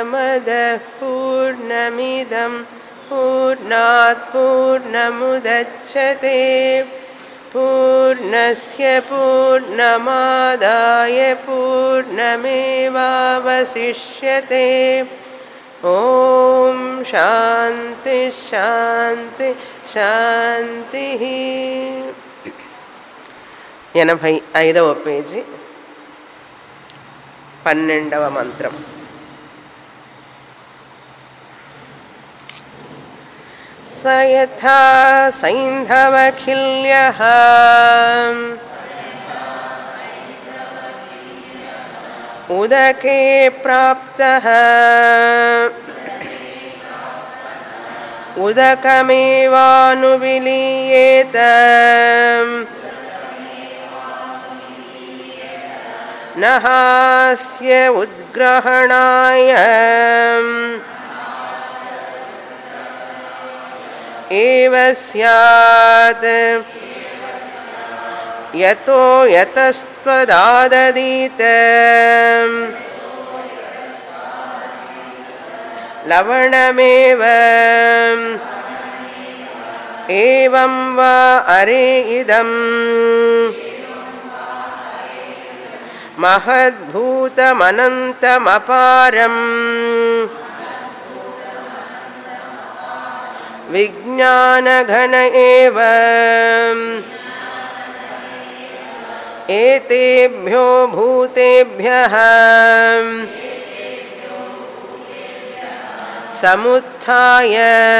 पूर्णमदः पूर्णमिदं पूर्णात् पूर्णमुदच्छते पूर्णस्य पूर्णमादाय पूर्णमेवावशिष्यते ॐ शान्ति శాంతి శాంతి ఎనభై ఐదవ పేజీ పన్నెండవ మంత్రం స యథా సైంధవఖిల్యః ఉదకే ప్రాప్తः ఉదకమేవానువిలీయేత నహాస్య ఉద్గ్రహణాయ एव स्यात् यतो यतस्त्वदाददीत लवणमेव एवं वा अरे इदम् महद्भूतमनन्तमपारम् विज्ञानघन एव एतेभ्यो भूतेभ्यः समुत्थाय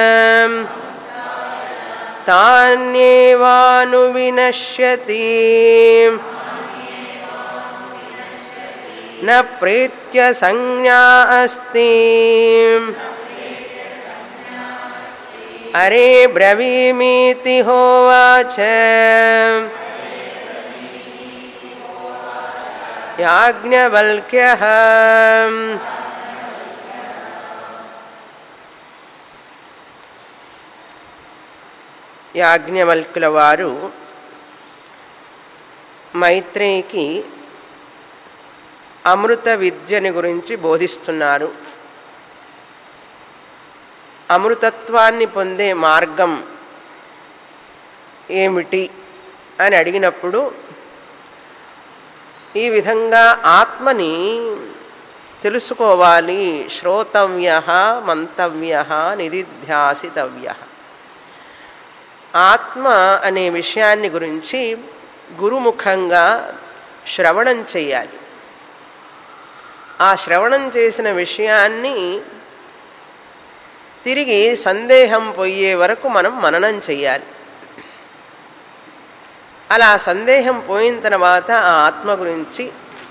तान्येवानुविनश्यति न प्रीत्य संज्ञा अस्ति अरे ब्रवीमीति होवाच याज्ञवल्क्यः యాజ్ఞవల్కుల వారు మైత్రేయికి అమృత విద్యని గురించి బోధిస్తున్నారు అమృతత్వాన్ని పొందే మార్గం ఏమిటి అని అడిగినప్పుడు ఈ విధంగా ఆత్మని తెలుసుకోవాలి శ్రోతవ్య మంతవ్య నిధిధ్యాసితవ్య ఆత్మ అనే విషయాన్ని గురించి గురుముఖంగా శ్రవణం చేయాలి ఆ శ్రవణం చేసిన విషయాన్ని తిరిగి సందేహం పోయే వరకు మనం మననం చెయ్యాలి అలా సందేహం పోయిన తర్వాత ఆ ఆత్మ గురించి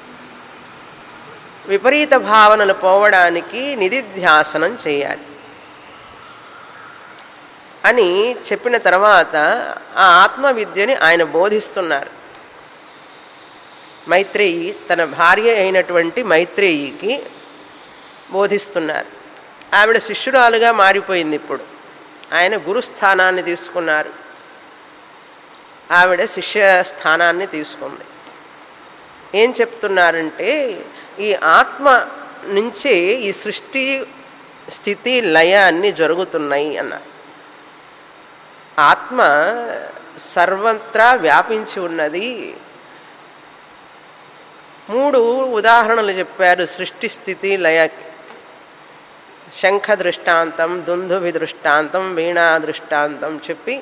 విపరీత భావనలు పోవడానికి నిధిధ్యాసనం చేయాలి అని చెప్పిన తర్వాత ఆ ఆత్మ విద్యని ఆయన బోధిస్తున్నారు మైత్రేయి తన భార్య అయినటువంటి మైత్రేయికి బోధిస్తున్నారు ఆవిడ శిష్యురాలుగా మారిపోయింది ఇప్పుడు ఆయన గురుస్థానాన్ని తీసుకున్నారు ఆవిడ శిష్య స్థానాన్ని తీసుకుంది ఏం చెప్తున్నారంటే ఈ ఆత్మ నుంచే ఈ సృష్టి స్థితి లయ అన్నీ జరుగుతున్నాయి అన్నారు ఆత్మ సర్వత్రా వ్యాపించి ఉన్నది మూడు ఉదాహరణలు చెప్పారు సృష్టి స్థితి లయకి శంఖ దృష్టాంతం దుందుభి దృష్టాంతం వీణా దృష్టాంతం చెప్పి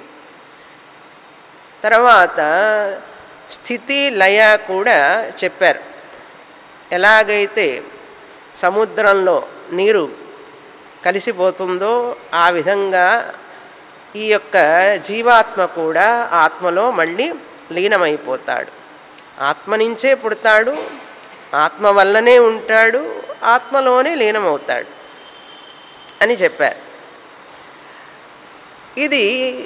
తర్వాత స్థితి లయ కూడా చెప్పారు ఎలాగైతే సముద్రంలో నీరు కలిసిపోతుందో ఆ విధంగా ఈ యొక్క జీవాత్మ కూడా ఆత్మలో మళ్ళీ లీనమైపోతాడు ఆత్మ నుంచే పుడతాడు ఆత్మ వల్లనే ఉంటాడు ఆత్మలోనే లీనమవుతాడు అని చెప్పారు ఇది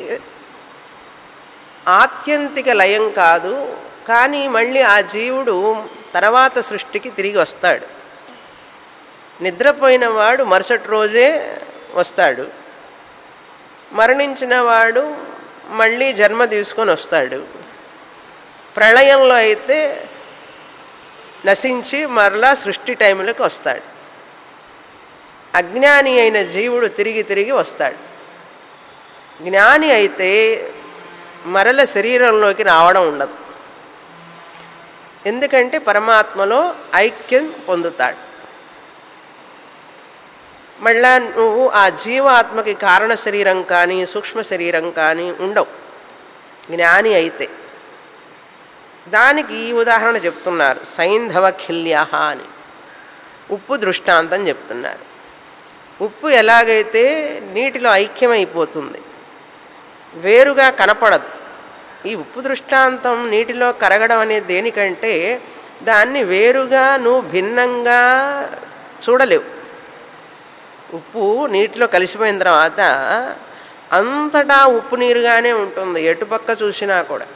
ఆత్యంతిక లయం కాదు కానీ మళ్ళీ ఆ జీవుడు తర్వాత సృష్టికి తిరిగి వస్తాడు నిద్రపోయిన వాడు మరుసటి రోజే వస్తాడు మరణించిన వాడు మళ్ళీ జన్మ తీసుకొని వస్తాడు ప్రళయంలో అయితే నశించి మరలా సృష్టి టైంలోకి వస్తాడు అజ్ఞాని అయిన జీవుడు తిరిగి తిరిగి వస్తాడు జ్ఞాని అయితే మరల శరీరంలోకి రావడం ఉండదు ఎందుకంటే పరమాత్మలో ఐక్యం పొందుతాడు మళ్ళా నువ్వు ఆ జీవాత్మకి కారణ శరీరం కానీ సూక్ష్మ శరీరం కానీ ఉండవు జ్ఞాని అయితే దానికి ఈ ఉదాహరణ చెప్తున్నారు సైంధవ ఖిల్యహ అని ఉప్పు దృష్టాంతం చెప్తున్నారు ఉప్పు ఎలాగైతే నీటిలో ఐక్యమైపోతుంది వేరుగా కనపడదు ఈ ఉప్పు దృష్టాంతం నీటిలో కరగడం అనేది దేనికంటే దాన్ని వేరుగా నువ్వు భిన్నంగా చూడలేవు ఉప్పు నీటిలో కలిసిపోయిన తర్వాత అంతటా ఉప్పు నీరుగానే ఉంటుంది ఎటుపక్క చూసినా కూడా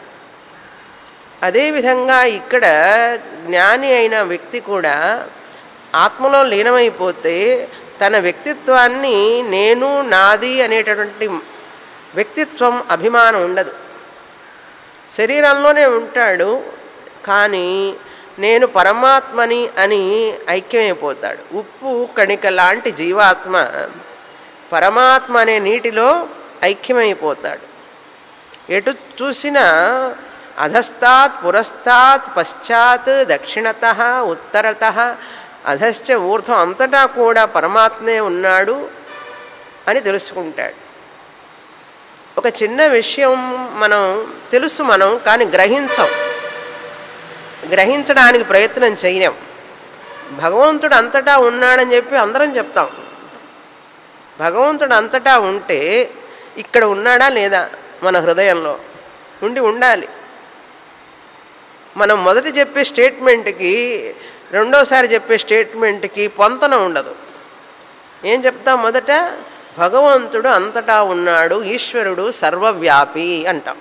అదేవిధంగా ఇక్కడ జ్ఞాని అయిన వ్యక్తి కూడా ఆత్మలో లీనమైపోతే తన వ్యక్తిత్వాన్ని నేను నాది అనేటటువంటి వ్యక్తిత్వం అభిమానం ఉండదు శరీరంలోనే ఉంటాడు కానీ నేను పరమాత్మని అని ఐక్యమైపోతాడు ఉప్పు కణిక లాంటి జీవాత్మ పరమాత్మ అనే నీటిలో ఐక్యమైపోతాడు ఎటు చూసినా అధస్తాత్ పురస్తాత్ పశ్చాత్ దక్షిణత ఉత్తరత అధశ్చ ఊర్ధ్వం అంతటా కూడా పరమాత్మే ఉన్నాడు అని తెలుసుకుంటాడు ఒక చిన్న విషయం మనం తెలుసు మనం కానీ గ్రహించం గ్రహించడానికి ప్రయత్నం చేయలేం భగవంతుడు అంతటా ఉన్నాడని చెప్పి అందరం చెప్తాం భగవంతుడు అంతటా ఉంటే ఇక్కడ ఉన్నాడా లేదా మన హృదయంలో ఉండి ఉండాలి మనం మొదట చెప్పే స్టేట్మెంట్కి రెండోసారి చెప్పే స్టేట్మెంట్కి పొంతన ఉండదు ఏం చెప్తాం మొదట భగవంతుడు అంతటా ఉన్నాడు ఈశ్వరుడు సర్వవ్యాపి అంటాం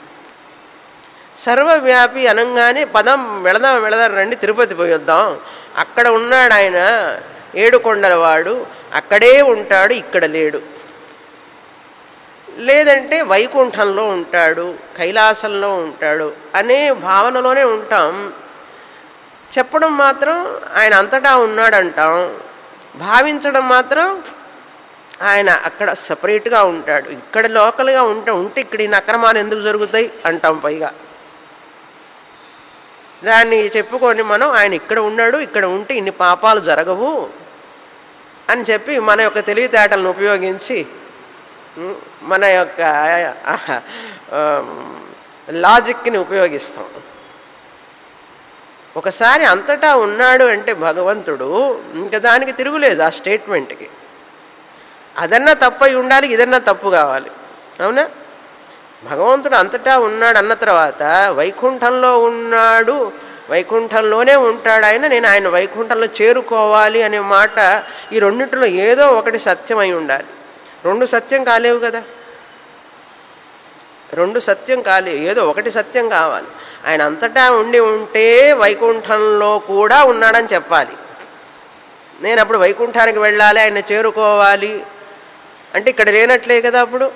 సర్వవ్యాపి అనగానే పదం వెళదాం వెళదాం రండి తిరుపతి పోయొద్దాం అక్కడ ఉన్నాడు ఆయన ఏడుకొండలవాడు అక్కడే ఉంటాడు ఇక్కడ లేడు లేదంటే వైకుంఠంలో ఉంటాడు కైలాసంలో ఉంటాడు అనే భావనలోనే ఉంటాం చెప్పడం మాత్రం ఆయన అంతటా ఉన్నాడంటాం భావించడం మాత్రం ఆయన అక్కడ సపరేట్గా ఉంటాడు ఇక్కడ లోకల్గా ఉంటే ఉంటే ఇక్కడ ఈ అక్రమాలు ఎందుకు జరుగుతాయి అంటాం పైగా దాన్ని చెప్పుకొని మనం ఆయన ఇక్కడ ఉన్నాడు ఇక్కడ ఉంటే ఇన్ని పాపాలు జరగవు అని చెప్పి మన యొక్క తెలివితేటలను ఉపయోగించి మన యొక్క లాజిక్ని ఉపయోగిస్తాం ఒకసారి అంతటా ఉన్నాడు అంటే భగవంతుడు ఇంకా దానికి తిరుగులేదు ఆ స్టేట్మెంట్కి అదన్నా తప్పై ఉండాలి ఇదన్నా తప్పు కావాలి అవునా భగవంతుడు అంతటా ఉన్నాడు అన్న తర్వాత వైకుంఠంలో ఉన్నాడు వైకుంఠంలోనే ఉంటాడు ఆయన నేను ఆయన వైకుంఠంలో చేరుకోవాలి అనే మాట ఈ రెండింటిలో ఏదో ఒకటి సత్యమై ఉండాలి రెండు సత్యం కాలేవు కదా రెండు సత్యం కాలేవు ఏదో ఒకటి సత్యం కావాలి ఆయన అంతటా ఉండి ఉంటే వైకుంఠంలో కూడా ఉన్నాడని చెప్పాలి నేను అప్పుడు వైకుంఠానికి వెళ్ళాలి ఆయన చేరుకోవాలి అంటే ఇక్కడ లేనట్లే కదా అప్పుడు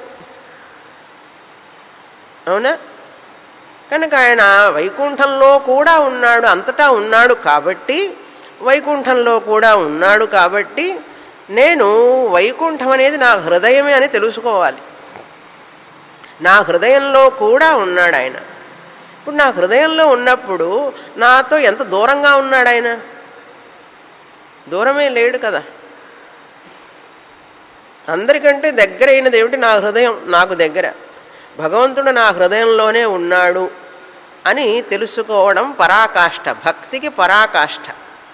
అవునా కనుక ఆయన వైకుంఠంలో కూడా ఉన్నాడు అంతటా ఉన్నాడు కాబట్టి వైకుంఠంలో కూడా ఉన్నాడు కాబట్టి నేను వైకుంఠం అనేది నా హృదయమే అని తెలుసుకోవాలి నా హృదయంలో కూడా ఉన్నాడు ఆయన ఇప్పుడు నా హృదయంలో ఉన్నప్పుడు నాతో ఎంత దూరంగా ఉన్నాడు ఆయన దూరమే లేడు కదా అందరికంటే దగ్గరైనది ఏమిటి నా హృదయం నాకు దగ్గర భగవంతుడు నా హృదయంలోనే ఉన్నాడు అని తెలుసుకోవడం పరాకాష్ఠ భక్తికి పరాకాష్ఠ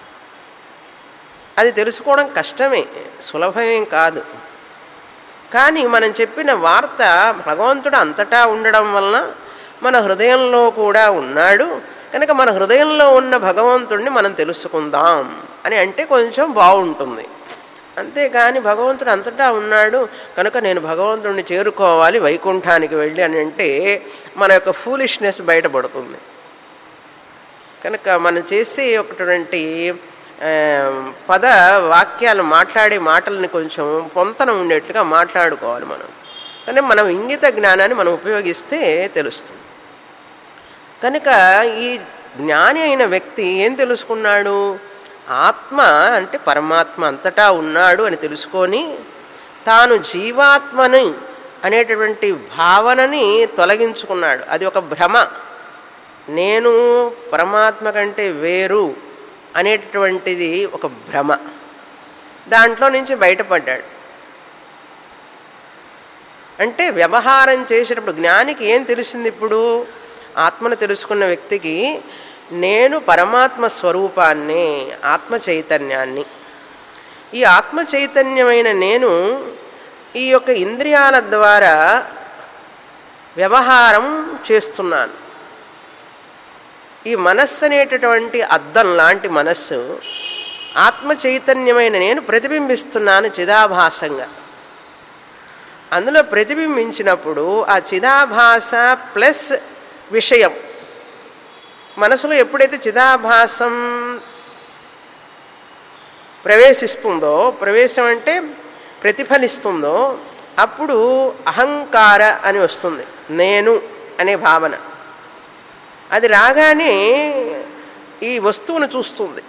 అది తెలుసుకోవడం కష్టమే సులభమేం కాదు కానీ మనం చెప్పిన వార్త భగవంతుడు అంతటా ఉండడం వలన మన హృదయంలో కూడా ఉన్నాడు కనుక మన హృదయంలో ఉన్న భగవంతుడిని మనం తెలుసుకుందాం అని అంటే కొంచెం బాగుంటుంది అంతేకాని భగవంతుడు అంతటా ఉన్నాడు కనుక నేను భగవంతుడిని చేరుకోవాలి వైకుంఠానికి వెళ్ళి అని అంటే మన యొక్క ఫూలిష్నెస్ బయటపడుతుంది కనుక మనం చేసే ఒకటువంటి పద వాక్యాలు మాట్లాడే మాటలని కొంచెం పొంతన ఉండేట్లుగా మాట్లాడుకోవాలి మనం కానీ మనం ఇంగిత జ్ఞానాన్ని మనం ఉపయోగిస్తే తెలుస్తుంది కనుక ఈ జ్ఞాని అయిన వ్యక్తి ఏం తెలుసుకున్నాడు ఆత్మ అంటే పరమాత్మ అంతటా ఉన్నాడు అని తెలుసుకొని తాను జీవాత్మని అనేటటువంటి భావనని తొలగించుకున్నాడు అది ఒక భ్రమ నేను పరమాత్మ కంటే వేరు అనేటటువంటిది ఒక భ్రమ దాంట్లో నుంచి బయటపడ్డాడు అంటే వ్యవహారం చేసేటప్పుడు జ్ఞానికి ఏం తెలిసింది ఇప్పుడు ఆత్మను తెలుసుకున్న వ్యక్తికి నేను పరమాత్మ స్వరూపాన్ని ఆత్మ చైతన్యాన్ని ఈ ఆత్మ చైతన్యమైన నేను ఈ యొక్క ఇంద్రియాల ద్వారా వ్యవహారం చేస్తున్నాను ఈ మనస్సు అనేటటువంటి అద్దం లాంటి మనస్సు ఆత్మ చైతన్యమైన నేను ప్రతిబింబిస్తున్నాను చిదాభాసంగా అందులో ప్రతిబింబించినప్పుడు ఆ చిదాభాస ప్లస్ విషయం మనసులో ఎప్పుడైతే చిదాభాసం ప్రవేశిస్తుందో ప్రవేశం అంటే ప్రతిఫలిస్తుందో అప్పుడు అహంకార అని వస్తుంది నేను అనే భావన అది రాగానే ఈ వస్తువును చూస్తుంది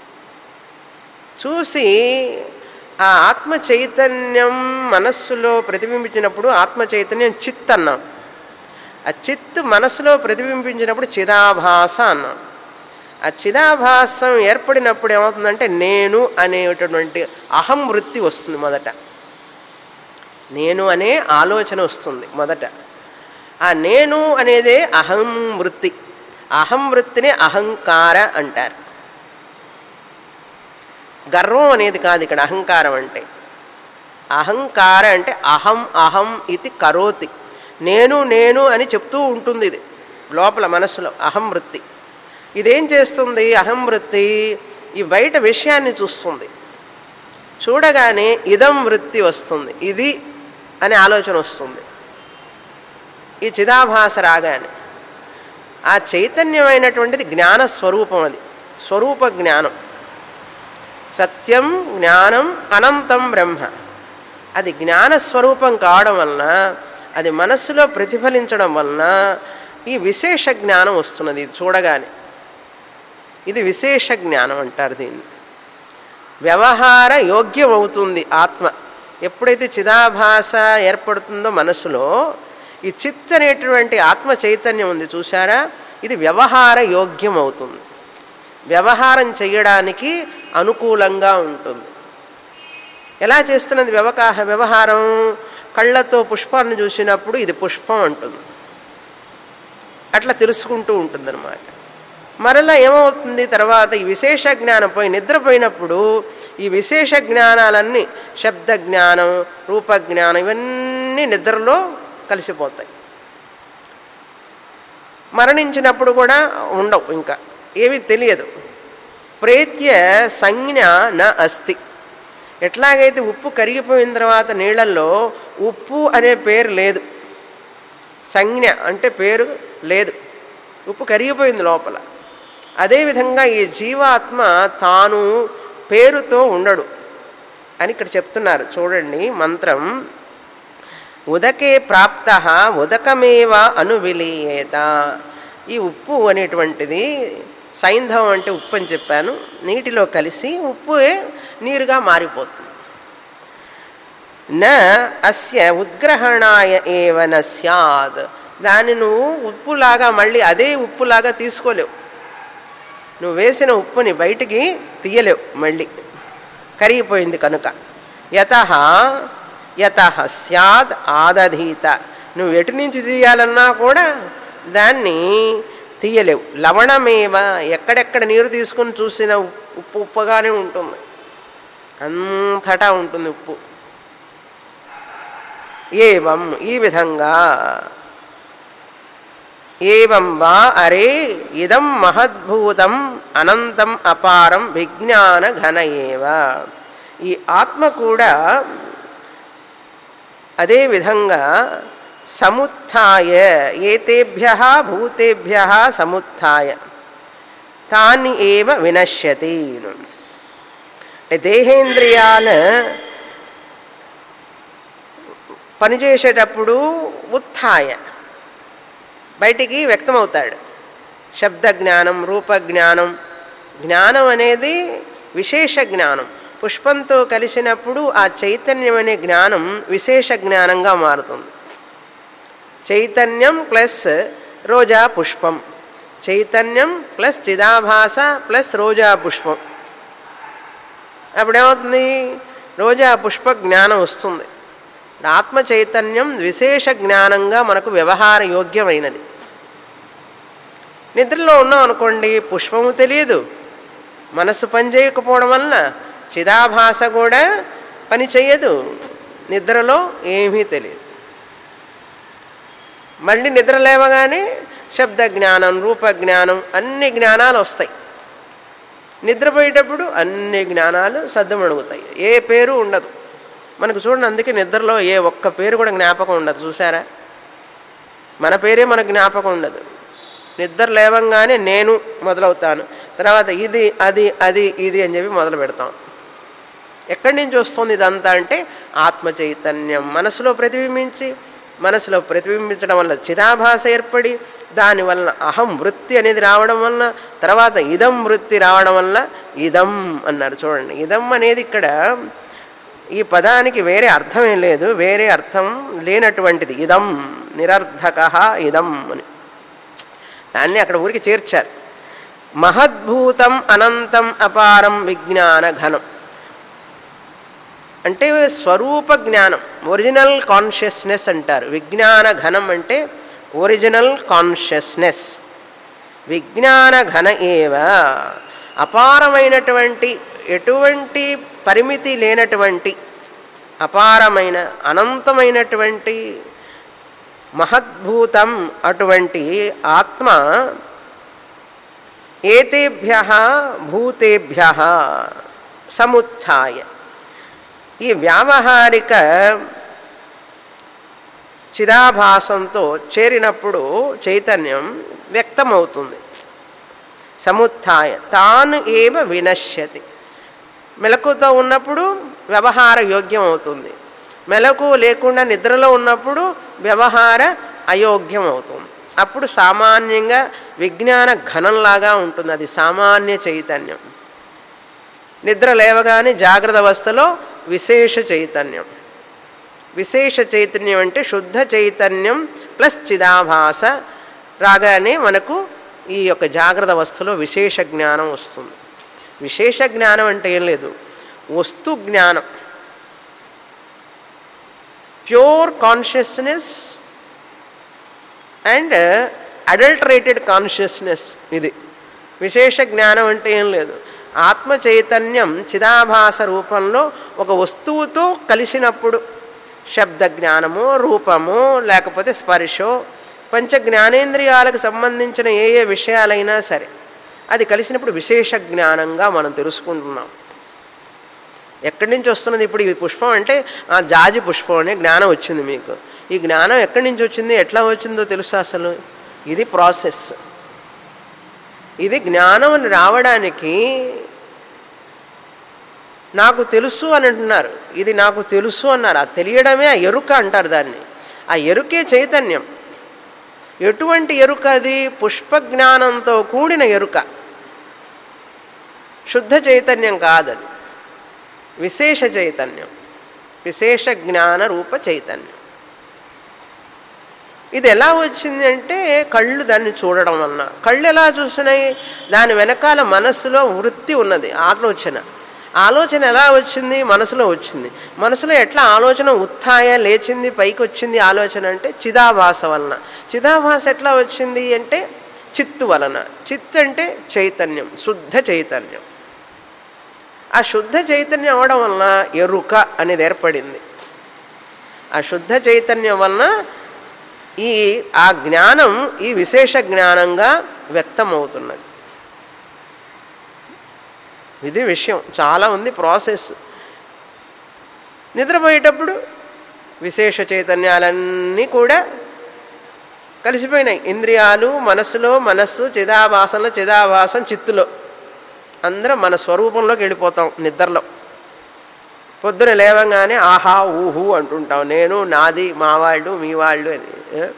చూసి ఆ ఆత్మ చైతన్యం మనస్సులో ప్రతిబింబించినప్పుడు ఆత్మ చైతన్యం చిత్ అన్నాం ఆ చిత్ మనస్సులో ప్రతిబింబించినప్పుడు చిదాభాస అన్నాం ఆ చిదాభాసం ఏర్పడినప్పుడు ఏమవుతుందంటే నేను అనేటటువంటి అహం వృత్తి వస్తుంది మొదట నేను అనే ఆలోచన వస్తుంది మొదట ఆ నేను అనేదే అహం వృత్తి అహం వృత్తిని అహంకార అంటారు గర్వం అనేది కాదు ఇక్కడ అహంకారం అంటే అహంకార అంటే అహం అహం ఇది కరోతి నేను నేను అని చెప్తూ ఉంటుంది ఇది లోపల మనసులో అహం వృత్తి ఇదేం చేస్తుంది అహం వృత్తి ఈ బయట విషయాన్ని చూస్తుంది చూడగానే ఇదం వృత్తి వస్తుంది ఇది అనే ఆలోచన వస్తుంది ఈ చిదాభాస రాగానే ఆ చైతన్యమైనటువంటిది జ్ఞాన స్వరూపం అది స్వరూప జ్ఞానం సత్యం జ్ఞానం అనంతం బ్రహ్మ అది జ్ఞాన స్వరూపం కావడం వలన అది మనస్సులో ప్రతిఫలించడం వలన ఈ విశేష జ్ఞానం వస్తున్నది ఇది చూడగానే ఇది విశేష జ్ఞానం అంటారు దీన్ని వ్యవహార యోగ్యం అవుతుంది ఆత్మ ఎప్పుడైతే చిదాభాస ఏర్పడుతుందో మనసులో ఈ చిత్ అనేటువంటి ఆత్మ చైతన్యం ఉంది చూసారా ఇది వ్యవహార యోగ్యం అవుతుంది వ్యవహారం చేయడానికి అనుకూలంగా ఉంటుంది ఎలా చేస్తున్నది వ్యవకాహ వ్యవహారం కళ్ళతో పుష్పాన్ని చూసినప్పుడు ఇది పుష్పం అంటుంది అట్లా తెలుసుకుంటూ ఉంటుందన్నమాట మరలా ఏమవుతుంది తర్వాత ఈ విశేష జ్ఞానం పోయి నిద్రపోయినప్పుడు ఈ విశేష జ్ఞానాలన్నీ శబ్ద జ్ఞానం రూపజ్ఞానం ఇవన్నీ నిద్రలో కలిసిపోతాయి మరణించినప్పుడు కూడా ఉండవు ఇంకా ఏమీ తెలియదు ప్రేత్య సంజ్ఞ న అస్తి ఎట్లాగైతే ఉప్పు కరిగిపోయిన తర్వాత నీళ్ళల్లో ఉప్పు అనే పేరు లేదు సంజ్ఞ అంటే పేరు లేదు ఉప్పు కరిగిపోయింది లోపల అదేవిధంగా ఈ జీవాత్మ తాను పేరుతో ఉండడు అని ఇక్కడ చెప్తున్నారు చూడండి మంత్రం ఉదకే ప్రాప్త ఉదకమేవ అనువిలీయేత ఈ ఉప్పు అనేటువంటిది సైంధవం అంటే ఉప్పు అని చెప్పాను నీటిలో కలిసి ఉప్పుయే నీరుగా మారిపోతుంది న అస్య ఉద్గ్రహణాయ ఏవ న స్యాద్ దాన్ని నువ్వు ఉప్పులాగా మళ్ళీ అదే ఉప్పులాగా తీసుకోలేవు నువ్వు వేసిన ఉప్పుని బయటికి తీయలేవు మళ్ళీ కరిగిపోయింది కనుక యత యత స్యాద్ ఆదధీత నువ్వు ఎటు నుంచి తీయాలన్నా కూడా దాన్ని తీయలేవు లవణమేవ ఎక్కడెక్కడ నీరు తీసుకుని చూసిన ఉప్పు ఉప్పుగానే ఉంటుంది అంతటా ఉంటుంది ఉప్పు ఏవం ఈ విధంగా ఏవం వా అరే ఇదం మహద్భూతం అనంతం అపారం విజ్ఞాన ఘన ఏవ ఈ ఆత్మ కూడా అదే విధంగా సముత్య ఏతేభ్య భూతేభ్య సముత్య తాన్ని ఏవ వినశ్యతి దేహేంద్రియాల పనిచేసేటప్పుడు ఉత్థాయ బయటికి వ్యక్తమవుతాడు శబ్ద జ్ఞానం రూప జ్ఞానం జ్ఞానం అనేది విశేష జ్ఞానం పుష్పంతో కలిసినప్పుడు ఆ చైతన్యం అనే జ్ఞానం విశేష జ్ఞానంగా మారుతుంది చైతన్యం ప్లస్ రోజా పుష్పం చైతన్యం ప్లస్ చిదాభాస ప్లస్ రోజా పుష్పం అప్పుడేమవుతుంది రోజా పుష్ప జ్ఞానం వస్తుంది ఆత్మ చైతన్యం విశేష జ్ఞానంగా మనకు వ్యవహార యోగ్యమైనది నిద్రలో ఉన్నాం అనుకోండి పుష్పము తెలియదు మనసు పని చేయకపోవడం వలన చిదాభాస కూడా పని చెయ్యదు నిద్రలో ఏమీ తెలియదు మళ్ళీ నిద్ర లేవగానే శబ్ద జ్ఞానం రూప జ్ఞానం అన్ని జ్ఞానాలు వస్తాయి నిద్రపోయేటప్పుడు అన్ని జ్ఞానాలు సద్దుమణుగుతాయి ఏ పేరు ఉండదు మనకు చూడండి అందుకే నిద్రలో ఏ ఒక్క పేరు కూడా జ్ఞాపకం ఉండదు చూసారా మన పేరే మనకు జ్ఞాపకం ఉండదు నిద్ర లేవంగానే నేను మొదలవుతాను తర్వాత ఇది అది అది ఇది అని చెప్పి మొదలు పెడతాం ఎక్కడి నుంచి వస్తుంది ఇదంతా అంటే ఆత్మ చైతన్యం మనసులో ప్రతిబింబించి మనసులో ప్రతిబింబించడం వల్ల చిదాభాస ఏర్పడి దానివల్ల అహం వృత్తి అనేది రావడం వల్ల తర్వాత ఇదం వృత్తి రావడం వల్ల ఇదం అన్నారు చూడండి ఇదం అనేది ఇక్కడ ఈ పదానికి వేరే అర్థమే లేదు వేరే అర్థం లేనటువంటిది ఇదం నిరర్ధక ఇదం అని దాన్ని అక్కడ ఊరికి చేర్చారు మహద్భూతం అనంతం అపారం విజ్ఞాన ఘనం అంటే స్వరూప జ్ఞానం ఒరిజినల్ కాన్షియస్నెస్ అంటారు విజ్ఞాన ఘనం అంటే ఒరిజినల్ కాన్షియస్నెస్ విజ్ఞాన ఘన ఏవ అపారమైనటువంటి ఎటువంటి పరిమితి లేనటువంటి అపారమైన అనంతమైనటువంటి మహద్భూతం అటువంటి ఆత్మ ఏతేభ్య భూతేభ్య సముత్థాయ ఈ వ్యావహారిక చిదాభాసంతో చేరినప్పుడు చైతన్యం వ్యక్తమవుతుంది సముత్థాయ తాను ఏవ వినశ్యతి మెలకుతో ఉన్నప్పుడు వ్యవహార యోగ్యం అవుతుంది మెలకు లేకుండా నిద్రలో ఉన్నప్పుడు వ్యవహార అయోగ్యం అవుతుంది అప్పుడు సామాన్యంగా విజ్ఞాన ఘనంలాగా ఉంటుంది అది సామాన్య చైతన్యం నిద్ర లేవగానే జాగ్రత్త అవస్థలో విశేష చైతన్యం విశేష చైతన్యం అంటే శుద్ధ చైతన్యం ప్లస్ చిదాభాస రాగానే మనకు ఈ యొక్క జాగ్రత్త అవస్థలో విశేష జ్ఞానం వస్తుంది విశేష జ్ఞానం అంటే ఏం లేదు వస్తు జ్ఞానం pure consciousness and adulterated consciousness ఇది విశేష జ్ఞానం అంటే ఏం లేదు ఆత్మ చైతన్యం చిదాభాస రూపంలో ఒక వస్తువుతో కలిసినప్పుడు శబ్ద జ్ఞానము రూపము లేకపోతే స్పర్శో పంచ జ్ఞానేంద్రియాలకు సంబంధించిన ఏ ఏ విషయాలైనా సరే అది కలిసినప్పుడు విశేష జ్ఞానంగా మనం తెలుసుకుంటున్నాం ఎక్కడి నుంచి వస్తున్నది ఇప్పుడు ఈ పుష్పం అంటే ఆ జాజి పుష్పం అనే జ్ఞానం వచ్చింది మీకు ఈ జ్ఞానం ఎక్కడి నుంచి వచ్చింది ఎట్లా వచ్చిందో తెలుసా అసలు ఇది ప్రాసెస్ ఇది జ్ఞానం అని రావడానికి నాకు తెలుసు అని అంటున్నారు ఇది నాకు తెలుసు అన్నారు ఆ తెలియడమే ఆ ఎరుక అంటారు దాన్ని ఆ ఎరుకే చైతన్యం ఎటువంటి ఎరుక అది పుష్ప జ్ఞానంతో కూడిన ఎరుక శుద్ధ చైతన్యం కాదది విశేష చైతన్యం విశేష జ్ఞాన రూప చైతన్యం ఇది ఎలా వచ్చింది అంటే కళ్ళు దాన్ని చూడడం వలన కళ్ళు ఎలా చూస్తున్నాయి దాని వెనకాల మనస్సులో వృత్తి ఉన్నది ఆలోచన ఆలోచన ఎలా వచ్చింది మనసులో వచ్చింది మనసులో ఎట్లా ఆలోచన ఉత్థాయ లేచింది పైకి వచ్చింది ఆలోచన అంటే చిదాభాస వలన చిదాభాస ఎట్లా వచ్చింది అంటే చిత్తు వలన చిత్ అంటే చైతన్యం శుద్ధ చైతన్యం ఆ శుద్ధ చైతన్యం అవడం వలన ఎరుక అనేది ఏర్పడింది ఆ శుద్ధ చైతన్యం వలన ఈ ఆ జ్ఞానం ఈ విశేష జ్ఞానంగా వ్యక్తమవుతున్నది ఇది విషయం చాలా ఉంది ప్రాసెస్ నిద్రపోయేటప్పుడు విశేష చైతన్యాలన్నీ కూడా కలిసిపోయినాయి ఇంద్రియాలు మనస్సులో మనస్సు చిదాభాసంలో చిదాభాసం చిత్తులో అందరం మన స్వరూపంలోకి వెళ్ళిపోతాం నిద్రలో పొద్దున లేవంగానే ఆహా ఊహు అంటుంటాం నేను నాది మా వాళ్ళు మీ వాళ్ళు అని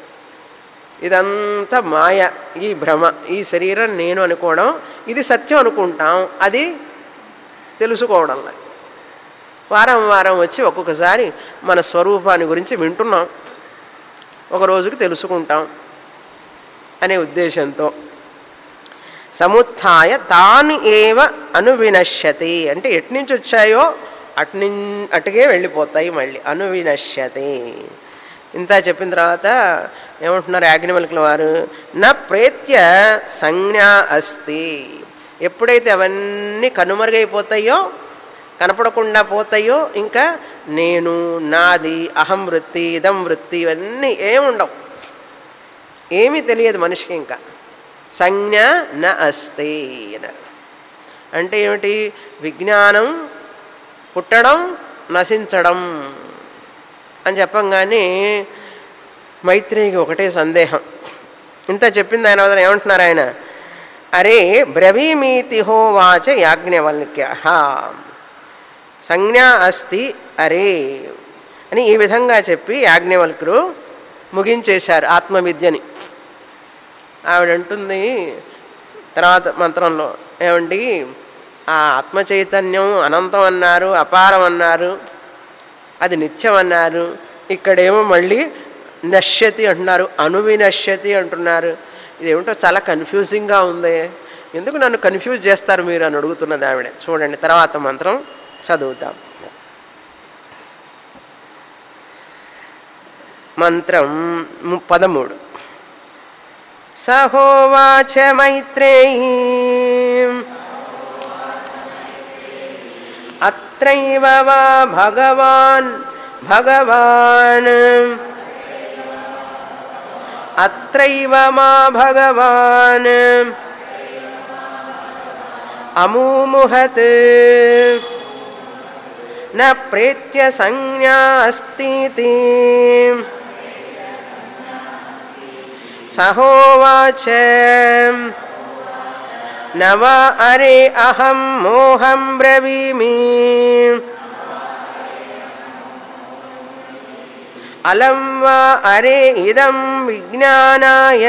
ఇదంతా మాయ ఈ భ్రమ ఈ శరీరం నేను అనుకోవడం ఇది సత్యం అనుకుంటాం అది తెలుసుకోవడంలా వారం వారం వచ్చి ఒక్కొక్కసారి మన స్వరూపాన్ని గురించి వింటున్నాం ఒక రోజుకి తెలుసుకుంటాం అనే ఉద్దేశంతో సముత్థాయ తాను ఏవ అనువినశ్యతి అంటే ఎట్నుంచి వచ్చాయో అటు అటుగే వెళ్ళిపోతాయి మళ్ళీ అనువినశ్యతి ఇంత చెప్పిన తర్వాత ఏమంటున్నారు యాజ్ఞవల్కుల వారు నా ప్రేత్య సంజ్ఞ అస్తి ఎప్పుడైతే అవన్నీ కనుమరుగైపోతాయో కనపడకుండా పోతాయో ఇంకా నేను నాది అహం వృత్తి ఇదం వృత్తి ఇవన్నీ ఏముండవు ఏమీ తెలియదు మనిషికి ఇంకా సంజ్ఞ న అస్తి అన్నారు అంటే ఏమిటి విజ్ఞానం పుట్టడం నశించడం అని చెప్పంగానే మైత్రేయికి ఒకటే సందేహం ఇంత చెప్పింది ఆయన వదన ఏమంటున్నారు ఆయన అరే బ్రవీమీతి హోవాచ యాజ్ఞవల్క్య సంజ్ఞ అస్తి అరే అని ఈ విధంగా చెప్పి యాజ్ఞవల్కుడు ముగించేశారు ఆత్మవిద్యని ఆవిడంటుంది తర్వాత మంత్రంలో ఏమండి ఆ ఆత్మ చైతన్యం అనంతం అన్నారు అపారం అన్నారు అది నిత్యం అన్నారు ఇక్కడేమో మళ్ళీ నశ్యతి అంటున్నారు అనువినశ్యతి అంటున్నారు ఇదేమిటో చాలా కన్ఫ్యూజింగ్గా ఉంది ఎందుకు నన్ను కన్ఫ్యూజ్ చేస్తారు మీరు అని అడుగుతున్నది ఆవిడ చూడండి తర్వాత మంత్రం చదువుతాం మంత్రం ము- పదమూడు సహోవాచ మైత్రేయీ అత్రైవ వా భగవాన్ భగవాన్ అత్రైవ మా భగవాన్ అమూముహత్ న ప్రేత్య సంజ్ఞా అస్తితి సహోవాచ నవ అరే అహం మోహం బ్రవీమి అలం వా అరే ఇదం విజ్ఞానాయ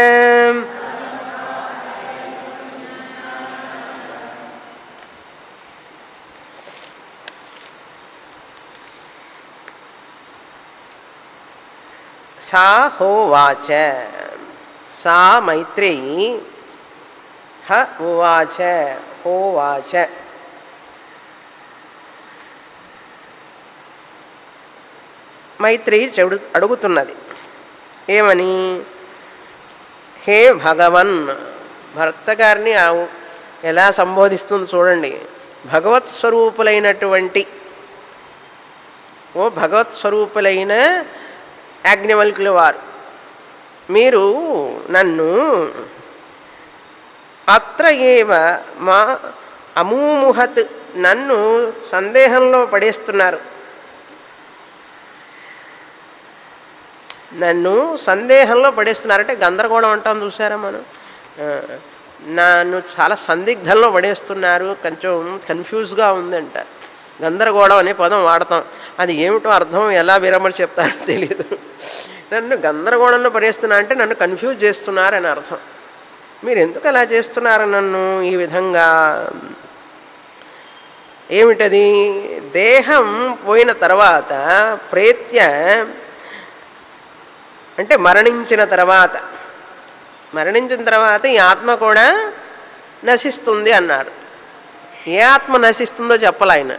సా హోవాచ సా మైత్రేయీ హ ఉవాచ హోవాచ మైత్రి చెడు అడుగుతున్నది ఏమని హే భగవన్ భర్త గారిని ఆ- ఎలా సంబోధిస్తుంది చూడండి భగవత్ స్వరూపులైనటువంటి ఓ భగవత్ స్వరూపులైన యాజ్ఞవల్కుల వారు మీరు నన్ను అత్ర ఏవ మా అమూముహత్ నన్ను సందేహంలో పడేస్తున్నారు నన్ను సందేహంలో పడేస్తున్నారంటే గందరగోళం అంటాం చూసారా మనం ఆ, నన్ను చాలా సందిగ్ధంలో పడేస్తున్నారు కొంచెం కన్ఫ్యూజ్గా ఉంది అంటారు గందరగోళం అనే పదం వాడతాం అది ఏమిటో అర్థం ఎలా విరమణ చెప్తారో తెలియదు నన్ను గందరగోళంలో పడేస్తున్నా అంటే నన్ను కన్ఫ్యూజ్ చేస్తున్నారని అర్థం మీరు ఎందుకు అలా చేస్తున్నారు నన్ను ఈ విధంగా ఏమిటది దేహం పోయిన తర్వాత ప్రేత్య అంటే మరణించిన తర్వాత మరణించిన తర్వాత ఈ ఆత్మ కూడా నశిస్తుంది అన్నారు ఏ ఆత్మ నశిస్తుందో చెప్పాలి ఆయన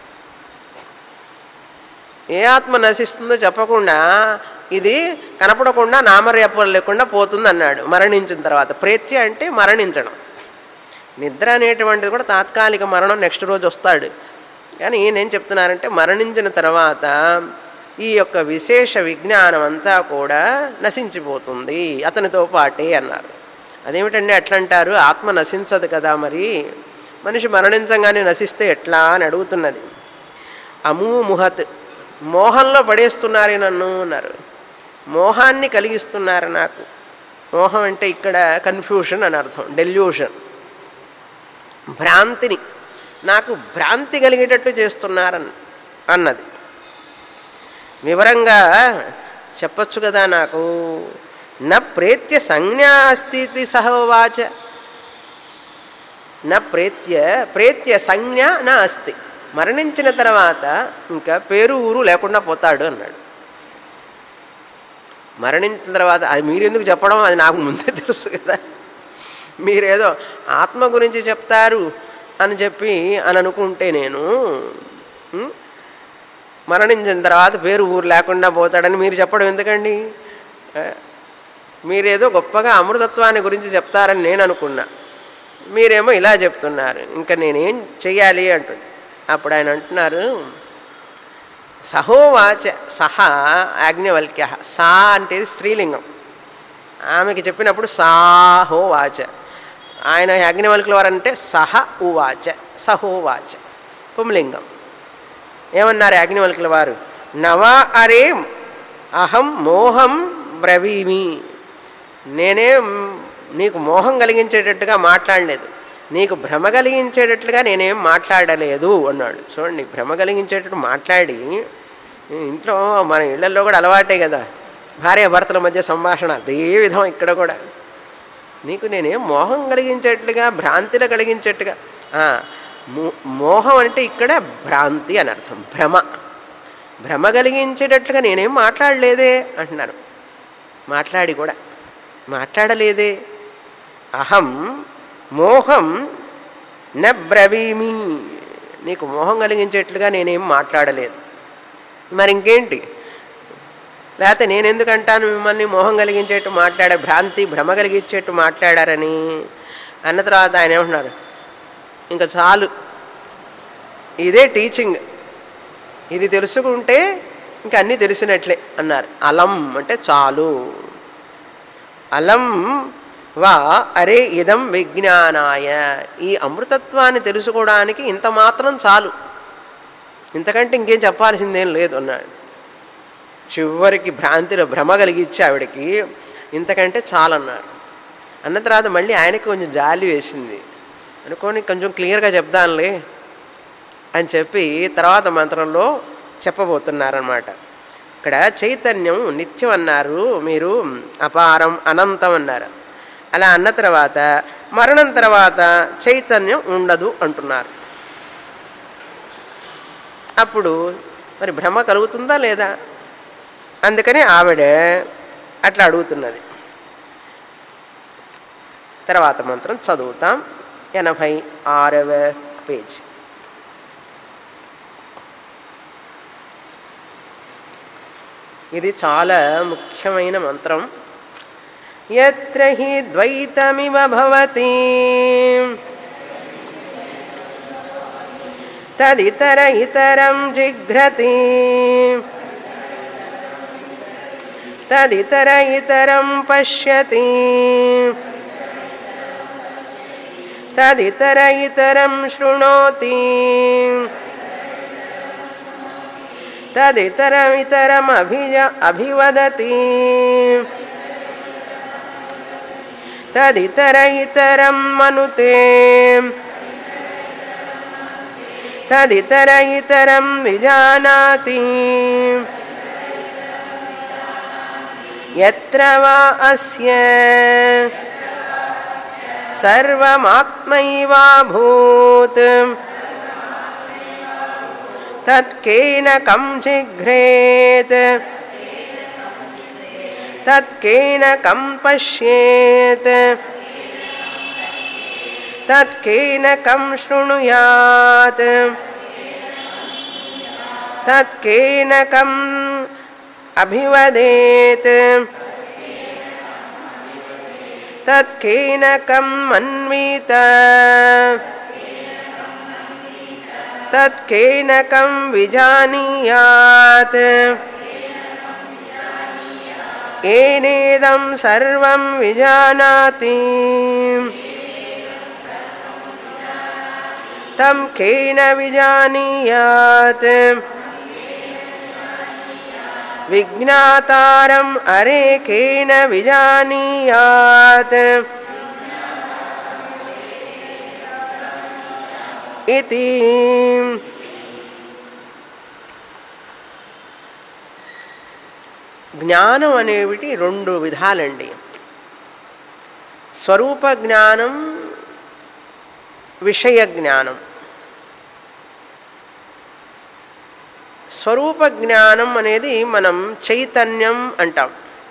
ఏ ఆత్మ నశిస్తుందో చెప్పకుండా ఇది కనపడకుండా నామరేపలు లేకుండా పోతుంది అన్నాడు మరణించిన తర్వాత ప్రేత్య అంటే మరణించడం నిద్ర అనేటువంటిది కూడా తాత్కాలిక మరణం నెక్స్ట్ రోజు వస్తాడు కానీ నేను చెప్తున్నానంటే మరణించిన తర్వాత ఈ యొక్క విశేష విజ్ఞానం అంతా కూడా నశించిపోతుంది అతనితో పాటే అన్నారు అదేమిటండి అట్లా అంటారు ఆత్మ నశించదు కదా మరి మనిషి మరణించగానే నశిస్తే ఎట్లా అని అడుగుతున్నది అమూముహత్ మోహంలో పడేస్తున్నారే నన్ను అన్నారు మోహాన్ని కలిగిస్తున్నారు నాకు మోహం అంటే ఇక్కడ కన్ఫ్యూషన్ అని అర్థం డెల్యూషన్ భ్రాంతిని నాకు భ్రాంతి కలిగేటట్టు చేస్తున్నారన్ అన్నది వివరంగా చెప్పచ్చు కదా నాకు న ప్రేత్య సంజ్ఞా అస్థితి సహవాచ నా ప్రేత్య ప్రేత్య సంజ్ఞ నా అస్తి మరణించిన తర్వాత ఇంకా పేరు ఊరు లేకుండా పోతాడు అన్నాడు మరణించిన తర్వాత అది మీరెందుకు చెప్పడం అది నాకు ముందే తెలుసు కదా మీరేదో ఆత్మ గురించి చెప్తారు అని చెప్పి అని అనుకుంటే నేను ఉం? మరణించిన తర్వాత పేరు ఊరు లేకుండా పోతాడని మీరు చెప్పడం ఎందుకండి ఆ? మీరేదో గొప్పగా అమృతత్వాన్ని గురించి చెప్తారని నేను అనుకున్నా మీరేమో ఇలా చెప్తున్నారు ఇంకా నేనేం చెయ్యాలి అంటుంది అప్పుడు ఆయన అంటున్నారు సహోవాచ సహ యాజ్ఞవల్క్య సా అంటే స్త్రీలింగం ఆమెకి చెప్పినప్పుడు సాహోవాచ ఆయన యాజ్ఞవల్కుల వారంటే సహ ఉవాచ సహోవాచ పుంలింగం ఏమన్నారు యాజ్ఞవల్కుల వారు నవా అరే అహం మోహం బ్రవీమి నేనే నీకు మోహం కలిగించేటట్టుగా మాట్లాడలేదు నీకు భ్రమ కలిగించేటట్లుగా నేనేం మాట్లాడలేదు అన్నాడు చూడండి భ్రమ కలిగించేటట్టు మాట్లాడి ఇంట్లో మన ఇళ్లలో కూడా అలవాటే కదా భార్య భర్తల మధ్య సంభాషణ అదే విధం ఇక్కడ కూడా నీకు నేనేం మోహం కలిగించేట్లుగా భ్రాంతిలో కలిగించేట్టుగా ఆ, మో- మోహం అంటే ఇక్కడ భ్రాంతి అని అర్థం భ్రమ భ్రమ కలిగించేటట్లుగా నేనేం మాట్లాడలేదే అంటున్నారు మాట్లాడి కూడా మాట్లాడలేదే అహం మోహం న బ్రవీమి నీకు మోహం కలిగించేట్లుగా నేనేం మాట్లాడలేదు మరి ఇంకేంటి లేకపోతే నేను ఎందుకు అంటాను మిమ్మల్ని మోహం కలిగించేట్టు మాట్లాడ భ్రాంతి భ్రమ కలిగించేట్టు మాట్లాడారని అన్న తర్వాత ఆయన ఏమంటున్నారు ఇంకా చాలు ఇదే టీచింగ్ ఇది తెలుసుకుంటే ఇంకా అన్నీ తెలిసినట్లే అన్నారు అలం అంటే చాలు అలం వా అరే ఇదం విజ్ఞానాయ ఈ అమృతత్వాన్ని తెలుసుకోవడానికి ఇంత మాత్రం చాలు ఇంతకంటే ఇంకేం చెప్పాల్సిందేం లేదు అన్నాడు చివరికి భ్రాంతిలో భ్రమ కలిగించి ఆవిడకి ఇంతకంటే చాలన్నారు అన్న తర్వాత మళ్ళీ ఆయనకి కొంచెం జాలి వేసింది అనుకోని కొంచెం క్లియర్గా చెప్దానులే అని చెప్పి తర్వాత మంత్రంలో చెప్పబోతున్నారనమాట ఇక్కడ చైతన్యం నిత్యం అన్నారు మీరు అపారం అనంతం అన్నారు అలా అన్న తర్వాత మరణం తర్వాత చైతన్యం ఉండదు అంటున్నారు అప్పుడు మరి భ్రమ కలుగుతుందా లేదా అందుకని ఆవిడ అట్లా అడుగుతున్నది తర్వాత మంత్రం చదువుతాం ఎనభై ఆరవ పేజీ ఇది చాలా ముఖ్యమైన మంత్రం ఎత్ర హి ద్వైతమివ భవతి తదితర ఇతరం జిఘ్రతి తదితర ఇతరం పశ్యతి తదితర ఇతరం శృణోతి తదితరమితరమభిజ అభివదతి తదితర ఇతరం మనుతే తదితర ఇతరం విజానాతి ఎత్ర వా అస్య సర్వమాత్మైవాభూత్ తత్కేన కం జిఘ్రేత్ తత్కేన కం పశ్యేత్ తత్కేన కం శృణుయాత్ తత్కేన కం అభివదేత్ తత్కేన కం మన్వీత తత్కేన కం విజానీయాత్ ఏనేదం సర్వం విజానాతి తం కేన విజానీయాత్ విజ్ఞాతారం అరే కేన విజానీయాత్ ఇది జ్ఞానం అనేవిటి రెండు విధాలండి స్వరూప జ్ఞానం విషయ జ్ఞానం స్వరూప జ్ఞానం అనేది మనం చైతన్యం అంటాం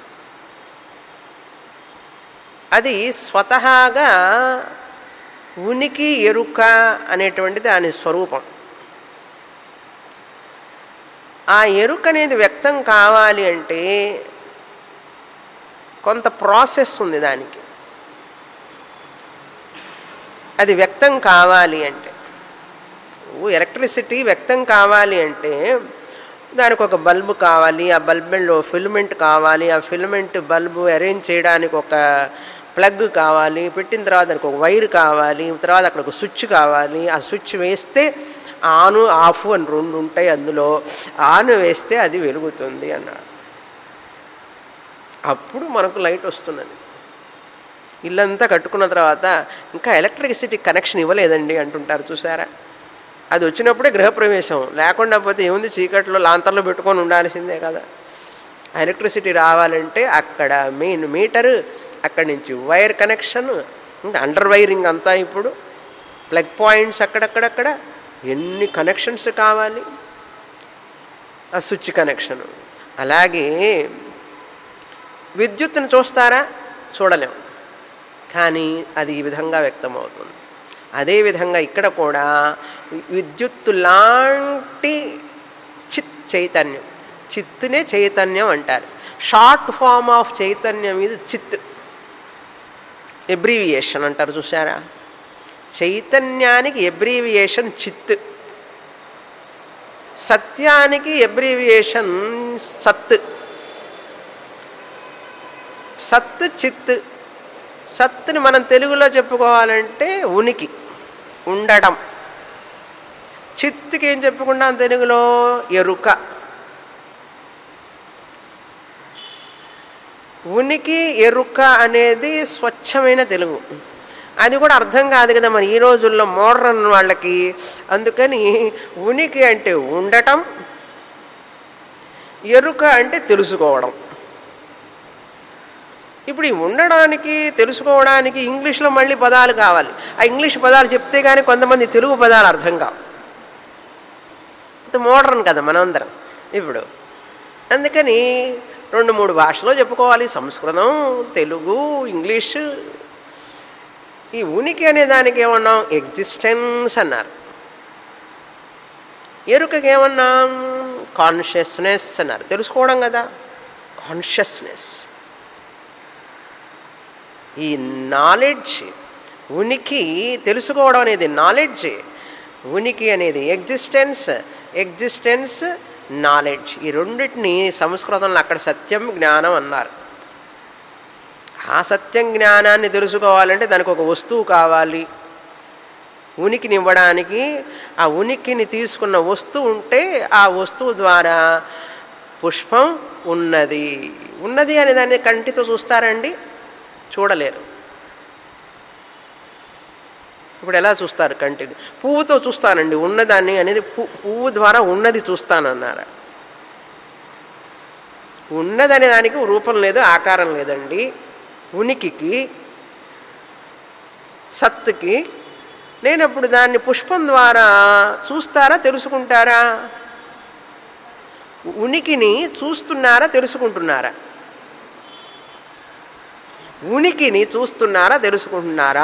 అది స్వతహాగా ఉనికి ఎరుక అనేటువంటిది దాని స్వరూపం ఆ ఎరుక అనేది వ్యక్తం కావాలి అంటే కొంత ప్రాసెస్ ఉంది దానికి అది వ్యక్తం కావాలి అంటే ఎలక్ట్రిసిటీ వ్యక్తం కావాలి అంటే దానికి ఒక బల్బు కావాలి ఆ బల్బులో ఫిలమెంట్ కావాలి ఆ ఫిలమెంట్ బల్బు అరేంజ్ చేయడానికి ఒక ప్లగ్ కావాలి పెట్టిన తర్వాత దానికి ఒక వైర్ కావాలి తర్వాత అక్కడ ఒక స్విచ్ కావాలి ఆ స్విచ్ వేస్తే ఆను ఆఫ్ అని రెండు ఉంటాయి అందులో ఆన్ వేస్తే అది వెలుగుతుంది అన్నాడు అప్పుడు మనకు లైట్ వస్తున్నది ఇల్లంతా కట్టుకున్న తర్వాత ఇంకా ఎలక్ట్రిసిటీ కనెక్షన్ ఇవ్వలేదండి అంటుంటారు చూసారా అది వచ్చినప్పుడే గృహప్రవేశం లేకుండా పోతే ఏముంది చీకట్లో లాంతర్లో పెట్టుకొని ఉండాల్సిందే కదా ఎలక్ట్రిసిటీ రావాలంటే అక్కడ మెయిన్ మీటర్ అక్కడి నుంచి వైర్ కనెక్షన్ ఇంకా అండర్ వైరింగ్ అంతా ఇప్పుడు ప్లగ్ పాయింట్స్ అక్కడక్కడక్కడ ఎన్ని కనెక్షన్స్ కావాలి ఆ స్విచ్ కనెక్షన్ అలాగే విద్యుత్తును చూస్తారా చూడలేం కానీ అది ఈ విధంగా వ్యక్తమవుతుంది అదేవిధంగా ఇక్కడ కూడా విద్యుత్తు లాంటి చిత్ చైతన్యం చిత్తునే చైతన్యం అంటారు షార్ట్ ఫామ్ ఆఫ్ చైతన్యం ఇది చిత్ ఎబ్రీవియేషన్ అంటారు చూసారా చైతన్యానికి ఎబ్రీవియేషన్ చిత్ సత్యానికి ఎబ్రీవియేషన్ సత్ సత్ చిత్ సత్తుని మనం తెలుగులో చెప్పుకోవాలంటే ఉనికి ఉండడం చిత్తుకి ఏం చెప్పుకున్నాం తెలుగులో ఎరుక ఉనికి ఎరుక అనేది స్వచ్ఛమైన తెలుగు అది కూడా అర్థం కాదు కదా మరి ఈ రోజుల్లో మోడర్న్ వాళ్ళకి అందుకని ఉనికి అంటే ఉండటం ఎరుక అంటే తెలుసుకోవడం ఇప్పుడు ఈ ఉండడానికి తెలుసుకోవడానికి ఇంగ్లీష్లో మళ్ళీ పదాలు కావాలి ఆ ఇంగ్లీష్ పదాలు చెప్తే కానీ కొంతమంది తెలుగు పదాలు అర్థం కావు మోడర్న్ కదా మనందరం ఇప్పుడు అందుకని రెండు మూడు భాషలో చెప్పుకోవాలి సంస్కృతం తెలుగు ఇంగ్లీషు ఈ ఉనికి అనే దానికి ఏమన్నాం ఎగ్జిస్టెన్స్ అన్నారు ఎరుకకి ఏమన్నాం కాన్షియస్నెస్ అన్నారు తెలుసుకోవడం కదా కాన్షియస్నెస్ ఈ నాలెడ్జ్ ఉనికి తెలుసుకోవడం అనేది నాలెడ్జ్ ఉనికి అనేది ఎగ్జిస్టెన్స్ ఎగ్జిస్టెన్స్ నాలెడ్జ్ ఈ రెండింటిని సంస్కృతంలో అక్కడ సత్యం జ్ఞానం అన్నారు ఆ సత్యం జ్ఞానాన్ని తెలుసుకోవాలంటే దానికి ఒక వస్తువు కావాలి ఉనికిని ఇవ్వడానికి ఆ ఉనికిని తీసుకున్న వస్తువు ఉంటే ఆ వస్తువు ద్వారా పుష్పం ఉన్నది ఉన్నది అనే దాన్ని కంటితో చూస్తారండి చూడలేరు ఇప్పుడు ఎలా చూస్తారు కంటిని పువ్వుతో చూస్తానండి ఉన్నదాన్ని అనేది పువ్వు ద్వారా ఉన్నది చూస్తానన్నారు ఉన్నదనే దానికి రూపం లేదు ఆకారం లేదండి ఉనికికి సత్తుకి నేను అప్పుడు దాన్ని పుష్పం ద్వారా చూస్తారా తెలుసుకుంటారా ఉనికిని చూస్తున్నారా తెలుసుకుంటున్నారా ఉనికిని చూస్తున్నారా తెలుసుకుంటున్నారా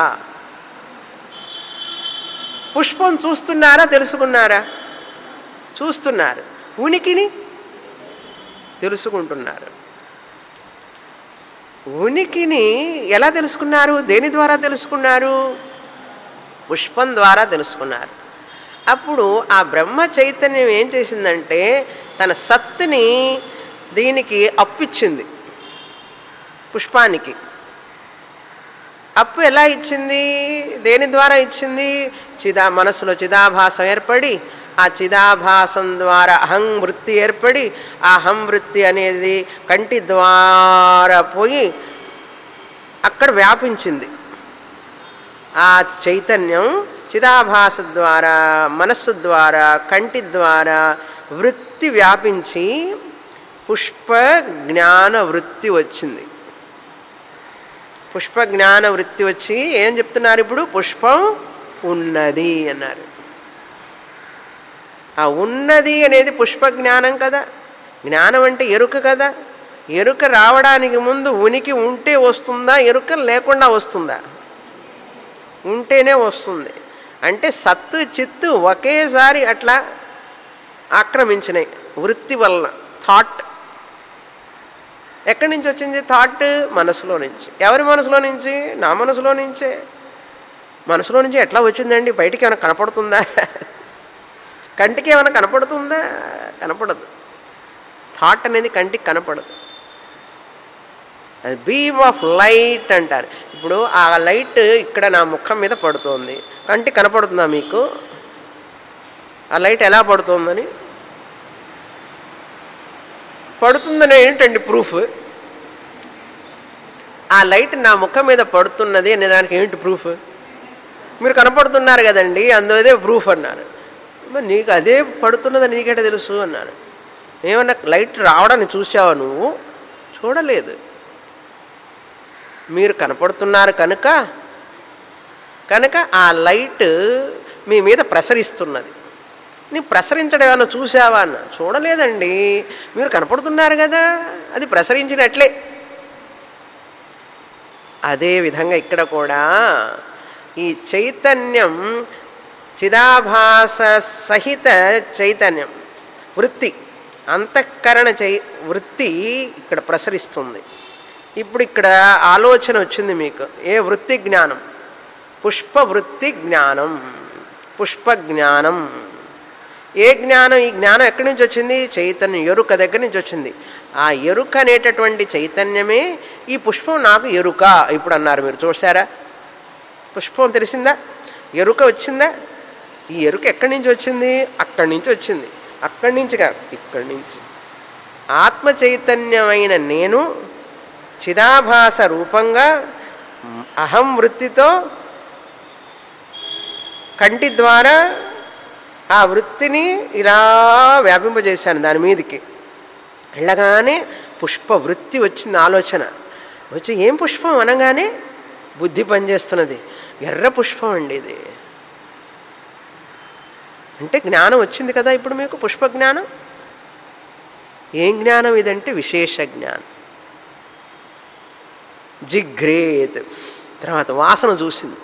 పుష్పం చూస్తున్నారా తెలుసుకున్నారా చూస్తున్నారు ఉనికిని తెలుసుకుంటున్నారు ఉనికిని ఎలా తెలుసుకున్నారు దేని ద్వారా తెలుసుకున్నారు పుష్పం ద్వారా తెలుసుకున్నారు అప్పుడు ఆ బ్రహ్మ చైతన్యం ఏం చేసిందంటే తన సత్తుని దీనికి అప్పిచ్చింది పుష్పానికి అప్పు ఎలా ఇచ్చింది దేని ద్వారా ఇచ్చింది చిదా మనసులో చిదాభాసం ఏర్పడి ఆ చిదాభాసం ద్వారా అహం వృత్తి ఏర్పడి ఆ అహం వృత్తి అనేది కంటి ద్వారా పోయి అక్కడ వ్యాపించింది ఆ చైతన్యం చిదాభాస ద్వారా మనస్సు ద్వారా కంటి ద్వారా వృత్తి వ్యాపించి పుష్ప జ్ఞాన వృత్తి వచ్చింది పుష్ప జ్ఞాన వృత్తి వచ్చి ఏం చెప్తున్నారు ఇప్పుడు పుష్పం ఉన్నది అన్నారు ఆ ఉన్నది అనేది పుష్ప జ్ఞానం కదా జ్ఞానం అంటే ఎరుక కదా ఎరుక రావడానికి ముందు ఉనికి ఉంటే వస్తుందా ఎరుక లేకుండా వస్తుందా ఉంటేనే వస్తుంది అంటే సత్తు చిత్తు ఒకేసారి అట్లా ఆక్రమించినాయి వృత్తి వలన థాట్ ఎక్కడి నుంచి వచ్చింది థాట్ మనసులో నుంచి ఎవరి మనసులో నుంచి నా మనసులో నుంచే మనసులో నుంచి ఎట్లా వచ్చిందండి బయటికి ఏమైనా కనపడుతుందా కంటికి ఏమైనా కనపడుతుందా కనపడదు థాట్ అనేది కంటికి కనపడదు అది బీమ్ ఆఫ్ లైట్ అంటారు ఇప్పుడు ఆ లైట్ ఇక్కడ నా ముఖం మీద పడుతోంది కంటికి కనపడుతుందా మీకు ఆ లైట్ ఎలా పడుతోందని పడుతుందని ఏంటండి ప్రూఫ్ ఆ లైట్ నా ముఖం మీద పడుతున్నది అనే దానికి ఏంటి ప్రూఫ్ మీరు కనపడుతున్నారు కదండి అందువదే ప్రూఫ్ అన్నారు మరి నీకు అదే పడుతున్నదని నీకేట తెలుసు అన్నారు ఏమన్నా లైట్ రావడాన్ని చూసావా నువ్వు చూడలేదు మీరు కనపడుతున్నారు కనుక కనుక ఆ లైట్ మీ మీద ప్రసరిస్తున్నది నీ ప్రసరించడం ఏమన్నా చూసావా అన్న చూడలేదండి మీరు కనపడుతున్నారు కదా అది ప్రసరించినట్లే అదే విధంగా ఇక్కడ కూడా ఈ చైతన్యం చిదాభాస సహిత చైతన్యం వృత్తి అంతఃకరణ చై వృత్తి ఇక్కడ ప్రసరిస్తుంది ఇప్పుడు ఇక్కడ ఆలోచన వచ్చింది మీకు ఏ వృత్తి జ్ఞానం పుష్పవృత్తి జ్ఞానం పుష్ప జ్ఞానం ఏ జ్ఞానం ఈ జ్ఞానం ఎక్కడి నుంచి వచ్చింది చైతన్యం ఎరుక దగ్గర నుంచి వచ్చింది ఆ ఎరుక అనేటటువంటి చైతన్యమే ఈ పుష్పం నాకు ఎరుక ఇప్పుడు అన్నారు మీరు చూసారా పుష్పం తెలిసిందా ఎరుక వచ్చిందా ఈ ఎరుక ఎక్కడి నుంచి వచ్చింది అక్కడి నుంచి వచ్చింది అక్కడి నుంచి కాదు ఇక్కడి నుంచి ఆత్మ చైతన్యమైన నేను చిదాభాస రూపంగా అహం వృత్తితో కంటి ద్వారా ఆ వృత్తిని ఇలా వ్యాపింపజేశాను దాని మీదకి వెళ్ళగానే పుష్ప వృత్తి వచ్చింది ఆలోచన వచ్చి ఏం పుష్పం అనగానే బుద్ధి పనిచేస్తున్నది ఎర్ర పుష్పం అండి ఇది అంటే జ్ఞానం వచ్చింది కదా ఇప్పుడు మీకు పుష్ప జ్ఞానం ఏం జ్ఞానం ఇదంటే విశేష జ్ఞానం జిగ్రేత్ తర్వాత వాసన చూసింది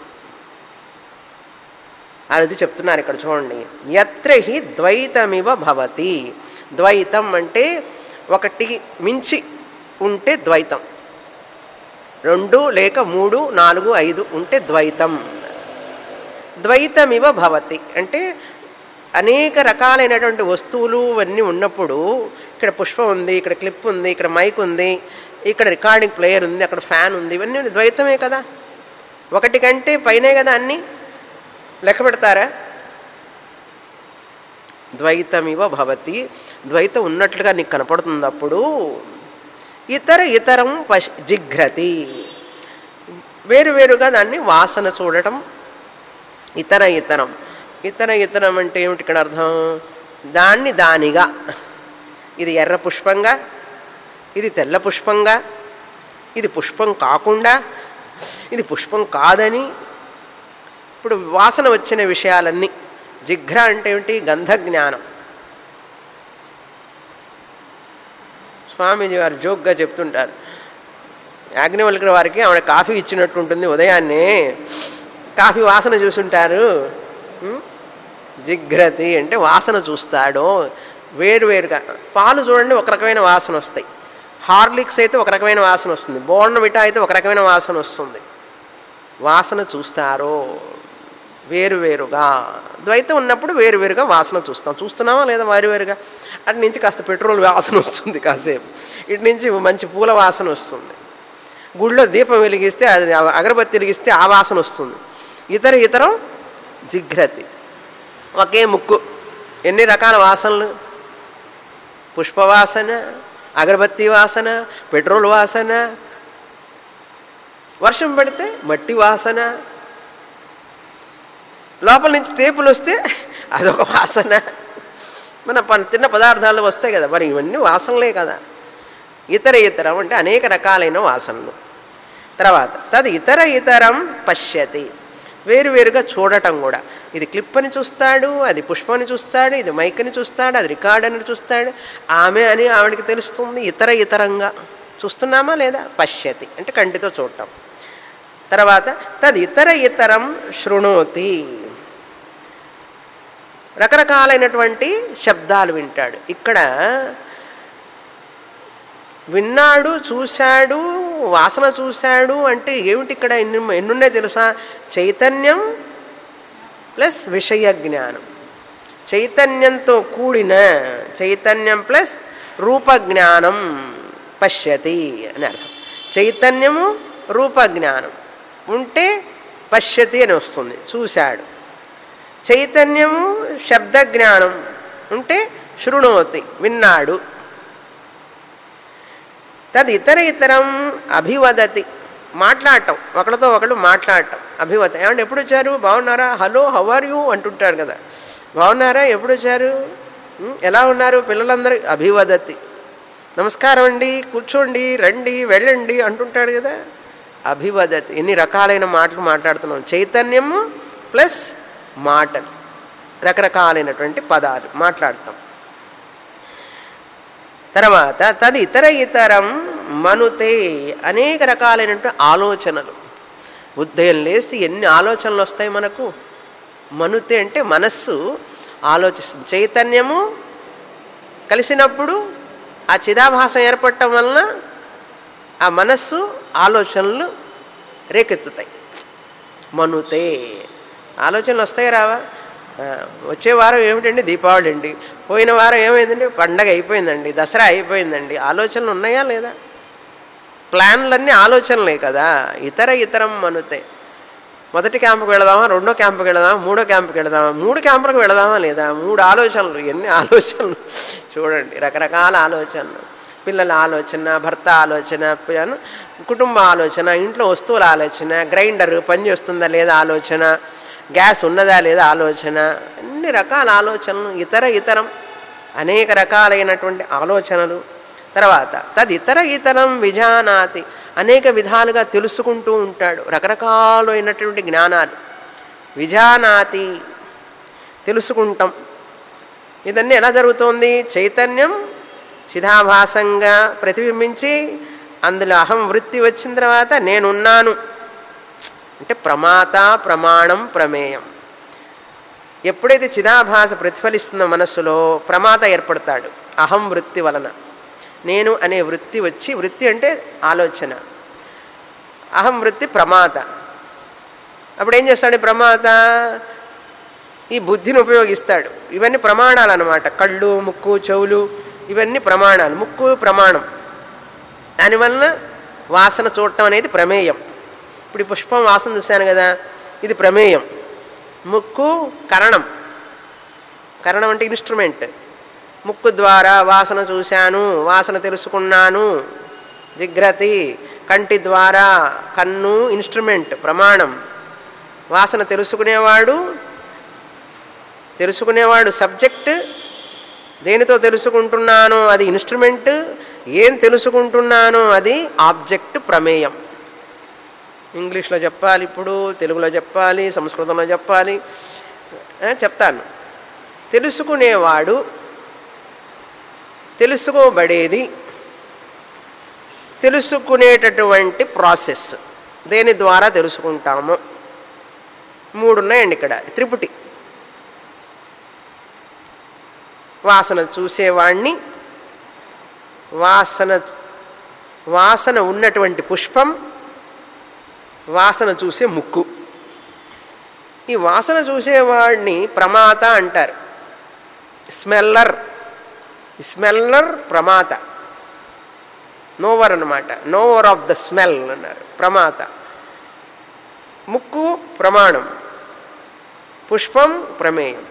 అది చెప్తున్నారు ఇక్కడ చూడండి ఎత్ర హి ద్వైతమివ భవతి ద్వైతం అంటే ఒకటి మించి ఉంటే ద్వైతం రెండు లేక మూడు నాలుగు ఐదు ఉంటే ద్వైతం ద్వైతమివ భవతి అంటే అనేక రకాలైనటువంటి వస్తువులు అన్నీ ఉన్నప్పుడు ఇక్కడ పుష్పం ఉంది ఇక్కడ క్లిప్ ఉంది ఇక్కడ మైక్ ఉంది ఇక్కడ రికార్డింగ్ ప్లేయర్ ఉంది అక్కడ ఫ్యాన్ ఉంది ఇవన్నీ ద్వైతమే కదా ఒకటి కంటే పైనే కదా అన్నీ లెక్క పెడతారా ద్వైతమివ భవతి ద్వైతం ఉన్నట్లుగా నీకు కనపడుతుంది అప్పుడు ఇతర ఇతరం పశ్ జిఘ్రతి వేరువేరుగా దాన్ని వాసన చూడటం ఇతర ఇతరం ఇతర ఇతరం అంటే ఏమిటి ఇక్కడ అర్థం దాన్ని దానిగా ఇది ఎర్ర పుష్పంగా ఇది తెల్ల పుష్పంగా ఇది పుష్పం కాకుండా ఇది పుష్పం కాదని ఇప్పుడు వాసన వచ్చిన విషయాలన్నీ జిఘ్ర అంటే ఏమిటి గంధ జ్ఞానం స్వామీజీ వారు జోక్గా చెప్తుంటారు యాజ్ఞవల్కర వారికి ఆవిడ కాఫీ ఇచ్చినట్టుంటుంది ఉదయాన్నే కాఫీ వాసన చూసుంటారు ఉం? జిఘ్రతి అంటే వాసన చూస్తాడు వేరువేరుగా పాలు చూడండి ఒక రకమైన వాసన వస్తాయి హార్లిక్స్ అయితే ఒక రకమైన వాసన వస్తుంది బోర్నమిటా అయితే ఒక రకమైన వాసన వస్తుంది వాసన చూస్తారో వేరువేరుగా ద్వైతం ఉన్నప్పుడు వేరువేరుగా వాసన చూస్తాం చూస్తున్నామా లేదా వేరువేరుగా అటు నుంచి కాస్త పెట్రోల్ వాసన వస్తుంది కాసేపు ఇటు నుంచి మంచి పూల వాసన వస్తుంది గుళ్ళో దీపం వెలిగిస్తే అది అగరబత్తి వెలిగిస్తే ఆ వాసన వస్తుంది ఇతర ఇతరం జిఘ్రతి ఒకే ముక్కు ఎన్ని రకాల వాసనలు పుష్పవాసన అగరబత్తి వాసన పెట్రోల్ వాసన వర్షం పడితే మట్టి వాసన లోపల నుంచి తేపులు వస్తే అదొక వాసన మన ప- తిన్న పదార్థాలు వస్తాయి కదా మరి ఇవన్నీ వాసనలే కదా ఇతర ఇతరం అంటే అనేక రకాలైన వాసనలు తర్వాత తది ఇతర ఇతరం పశ్యతి వేరువేరుగా చూడటం కూడా ఇది క్లిప్ అని చూస్తాడు అది పుష్పని చూస్తాడు ఇది మైక్ అని చూస్తాడు అది రికార్డ్ అని చూస్తాడు ఆమె అని ఆవిడకి తెలుస్తుంది ఇతర ఇతరంగా చూస్తున్నామా లేదా పశ్యతి అంటే కంటితో చూడటం తర్వాత తదితర ఇతరం శృణోతి రకరకాలైనటువంటి శబ్దాలు వింటాడు ఇక్కడ విన్నాడు చూశాడు వాసన చూశాడు అంటే ఏమిటి ఇక్కడ ఎన్ని ఎన్నున్నాయి తెలుసా చైతన్యం ప్లస్ విషయ జ్ఞానం చైతన్యంతో కూడిన చైతన్యం ప్లస్ రూపజ్ఞానం పశ్యతి అని అర్థం చైతన్యము రూపజ్ఞానం ఉంటే పశ్యతి అని వస్తుంది చూశాడు చైతన్యము శబ్దజ్ఞానం ఉంటే శృణోతి విన్నాడు తది ఇతర ఇతరం అభివదతి మాట్లాడటం ఒకరితో ఒకళ్ళు మాట్లాడటం అభివత ఏమంటే ఎప్పుడు వచ్చారు బాగున్నారా హలో హౌ ఆర్ యూ అంటుంటారు కదా బాగున్నారా ఎప్పుడు వచ్చారు ఉం, ఎలా ఉన్నారు పిల్లలందరూ అభివదతి నమస్కారం అండి కూర్చోండి రండి వెళ్ళండి అంటుంటాడు కదా అభివదతి ఎన్ని రకాలైన మాటలు మాట్లాడుతున్నాం చైతన్యము ప్లస్ మాటలు రకరకాలైనటువంటి పదాలు మాట్లాడతాం తర్వాత తది ఇతర ఇతరం మనుతే అనేక రకాలైనటువంటి ఆలోచనలు ఉదయం లేసి ఎన్ని ఆలోచనలు వస్తాయి మనకు మనుతే అంటే మనస్సు ఆలోచిస్తుంది చైతన్యము కలిసినప్పుడు ఆ చిదాభాసం ఏర్పడటం వలన ఆ మనస్సు ఆలోచనలు రేకెత్తుతాయి మనుతే ఆలోచనలు వస్తాయి రావా ఆ, వచ్చే వారం ఏమిటండి దీపావళి అండి పోయిన వారం ఏమైందండి పండగ అయిపోయిందండి దసరా అయిపోయిందండి ఆలోచనలు ఉన్నాయా లేదా ప్లాన్లన్నీ ఆలోచనలే కదా ఇతర ఇతరం మనుతే మొదటి క్యాంపుకి వెళదామా రెండో క్యాంపుకి వెళదామా మూడో క్యాంపుకి వెళదామా మూడు క్యాంపులకు వెళదామా లేదా మూడు ఆలోచనలు ఎన్ని ఆలోచనలు చూడండి రకరకాల ఆలోచనలు పిల్లల ఆలోచన భర్త ఆలోచన పిల్ల- కుటుంబ ఆలోచన ఇంట్లో వస్తువుల ఆలోచన గ్రైండర్ పనిచేస్తుందా లేదా ఆలోచన గ్యాస్ ఉన్నదా లేదా ఆలోచన అన్ని రకాల ఆలోచనలు ఇతర ఇతరం అనేక రకాలైనటువంటి ఆలోచనలు తర్వాత తదితర ఇతరం విజానాతి అనేక విధాలుగా తెలుసుకుంటూ ఉంటాడు రకరకాలైనటువంటి జ్ఞానాలు విజానాతి తెలుసుకుంటాం ఇదన్నీ ఎలా జరుగుతోంది చైతన్యం చిదాభాసంగా ప్రతిబింబించి అందులో అహం వృత్తి వచ్చిన తర్వాత నేనున్నాను అంటే ప్రమాత ప్రమాణం ప్రమేయం ఎప్పుడైతే చిదాభాస ప్రతిఫలిస్తుందో మనస్సులో ప్రమాత ఏర్పడతాడు అహం వృత్తి వలన నేను అనే వృత్తి వచ్చి వృత్తి అంటే ఆలోచన అహం వృత్తి ప్రమాత అప్పుడు ఏం చేస్తాడు ఈ ప్రమాత ఈ బుద్ధిని ఉపయోగిస్తాడు ఇవన్నీ ప్రమాణాలు అనమాట కళ్ళు ముక్కు చెవులు ఇవన్నీ ప్రమాణాలు ముక్కు ప్రమాణం దానివల్ల వాసన చూడటం అనేది ప్రమేయం ఇప్పుడు ఈ పుష్పం వాసన చూశాను కదా ఇది ప్రమేయం ముక్కు కరణం కరణం అంటే ఇన్స్ట్రుమెంట్ ముక్కు ద్వారా వాసన చూశాను వాసన తెలుసుకున్నాను జిగ్రతి కంటి ద్వారా కన్ను ఇన్స్ట్రుమెంట్ ప్రమాణం వాసన తెలుసుకునేవాడు తెలుసుకునేవాడు సబ్జెక్ట్ దేనితో తెలుసుకుంటున్నానో అది ఇన్స్ట్రుమెంట్ ఏం తెలుసుకుంటున్నానో అది ఆబ్జెక్ట్ ప్రమేయం ఇంగ్లీష్లో చెప్పాలి ఇప్పుడు తెలుగులో చెప్పాలి సంస్కృతంలో చెప్పాలి ఆ, చెప్తాను తెలుసుకునేవాడు తెలుసుకోబడేది తెలుసుకునేటటువంటి ప్రాసెస్ దేని ద్వారా తెలుసుకుంటామో మూడు ఉన్నాయండి ఇక్కడ త్రిపుటి వాసన చూసేవాణ్ణి వాసన వాసన ఉన్నటువంటి పుష్పం వాసన చూసే ముక్కు ఈ వాసన చూసేవాడిని ప్రమాత అంటారు స్మెల్లర్ స్మెల్లర్ ప్రమాత నోవర్ అన్నమాట నోవర్ ఆఫ్ ద స్మెల్ అన్నారు ప్రమాత ముక్కు ప్రమాణం పుష్పం ప్రమేయం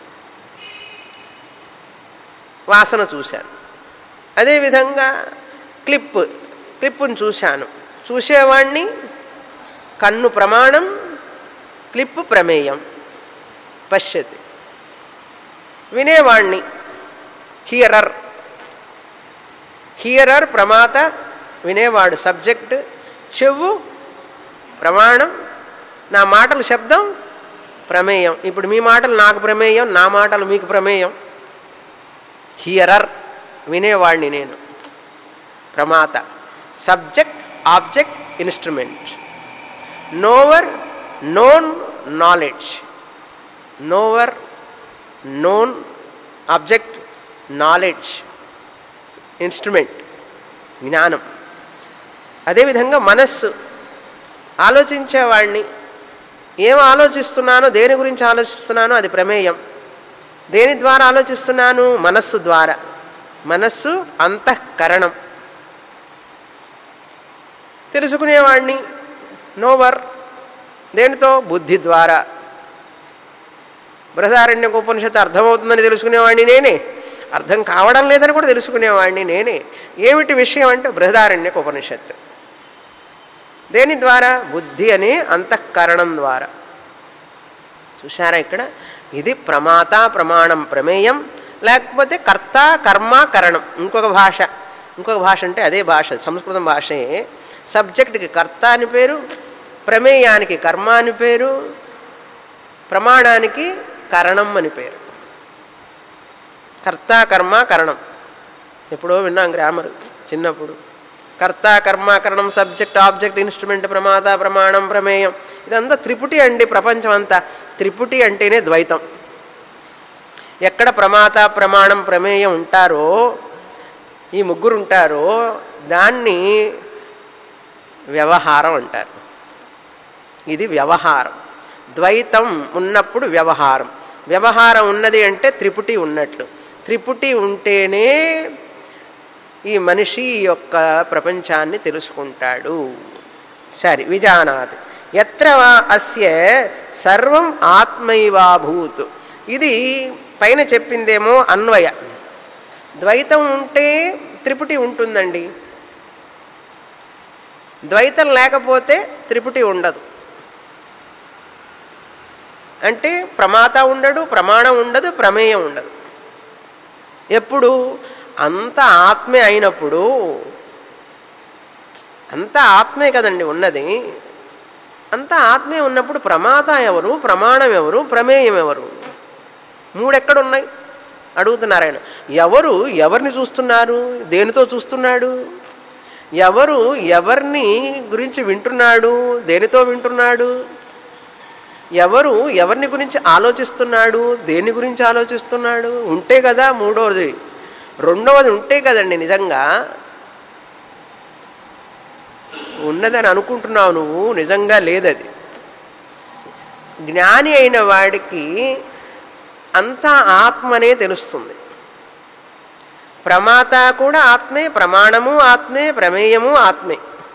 వాసన చూశాను అదేవిధంగా క్లిప్ క్లిప్పును చూశాను చూసేవాణ్ణి కన్ను ప్రమాణం క్లిప్ ప్రమేయం పశ్యతి వినేవాణ్ణి హియరర్ హియరర్ ప్రమాత వినేవాడు సబ్జెక్ట్ చెవు ప్రమాణం నా మాటలు శబ్దం ప్రమేయం ఇప్పుడు మీ మాటలు నాకు ప్రమేయం నా మాటలు మీకు ప్రమేయం హియరర్ వినేవాడిని నేను ప్రమాత subject object instrument knower known knowledge knower known object knowledge instrument జ్ఞానం అదేవిధంగా మనస్సు ఆలోచించేవాడిని ఏం ఆలోచిస్తున్నానో దేని గురించి ఆలోచిస్తున్నానో అది ప్రమేయం దేని ద్వారా ఆలోచిస్తున్నాను మనస్సు ద్వారా మనస్సు అంతఃకరణం తెలుసుకునేవాడిని నోవర్ దేనితో బుద్ధి ద్వారా బృహదారణ్య ఉపనిషత్తు అర్థమవుతుందని తెలుసుకునేవాడిని నేనే అర్థం కావడం లేదని కూడా తెలుసుకునేవాడిని నేనే ఏమిటి విషయం అంటే బృహదారణ్యక ఉపనిషత్తు దేని ద్వారా బుద్ధి అనే అంతఃకరణం ద్వారా చూసారా ఇక్కడ ఇది ప్రమాత ప్రమాణం ప్రమేయం లేకపోతే కర్త కర్మ కరణం ఇంకొక భాష ఇంకొక భాష అంటే అదే భాష సంస్కృతం భాషయే సబ్జెక్ట్కి కర్త అని పేరు ప్రమేయానికి కర్మ అని పేరు ప్రమాణానికి కరణం అని పేరు కర్త కర్మ కరణం ఎప్పుడో విన్నాం గ్రామర్ చిన్నప్పుడు కర్త కర్మ కరణం సబ్జెక్ట్ ఆబ్జెక్ట్ ఇన్స్ట్రుమెంట్ ప్రమాద ప్రమాణం ప్రమేయం ఇదంతా త్రిపుటి అండి ప్రపంచం అంతా త్రిపుటి అంటేనే ద్వైతం ఎక్కడ ప్రమాత ప్రమాణం ప్రమేయం ఉంటారో ఈ ముగ్గురు ఉంటారో దాన్ని వ్యవహారం అంటారు ఇది వ్యవహారం ద్వైతం ఉన్నప్పుడు వ్యవహారం వ్యవహారం ఉన్నది అంటే త్రిపుటి ఉన్నట్లు త్రిపుటి ఉంటేనే ఈ మనిషి ఈ యొక్క ప్రపంచాన్ని తెలుసుకుంటాడు సరే విజానాత్ ఎత్ర వా అస్య సర్వం ఆత్మైవాభూత్ ఇది పైన చెప్పిందేమో అన్వయ ద్వైతం ఉంటే త్రిపుటి ఉంటుందండి ద్వైతం లేకపోతే త్రిపుటి ఉండదు అంటే ప్రమాత ఉండడు ప్రమాణం ఉండదు ప్రమేయం ఉండదు ఎప్పుడు అంత ఆత్మే అయినప్పుడు అంత ఆత్మే కదండి ఉన్నది అంత ఆత్మే ఉన్నప్పుడు ప్రమాత ఎవరు ప్రమాణం ఎవరు ప్రమేయం ఎవరు మూడెక్కడున్నాయి అడుగుతున్నారు ఆయన ఎవరు ఎవరిని చూస్తున్నారు దేనితో చూస్తున్నాడు ఎవరు ఎవరిని గురించి వింటున్నాడు దేనితో వింటున్నాడు ఎవరు ఎవరిని గురించి ఆలోచిస్తున్నాడు దేని గురించి ఆలోచిస్తున్నాడు ఉంటే కదా మూడవది రెండవది ఉంటే కదండి నిజంగా ఉన్నదని అనుకుంటున్నావు నువ్వు నిజంగా లేదది జ్ఞాని అయిన వాడికి అంతా ఆత్మనే తెలుస్తుంది ప్రమాత కూడా ఆత్మే ప్రమాణము ఆత్మే ప్రమేయము ఆత్మే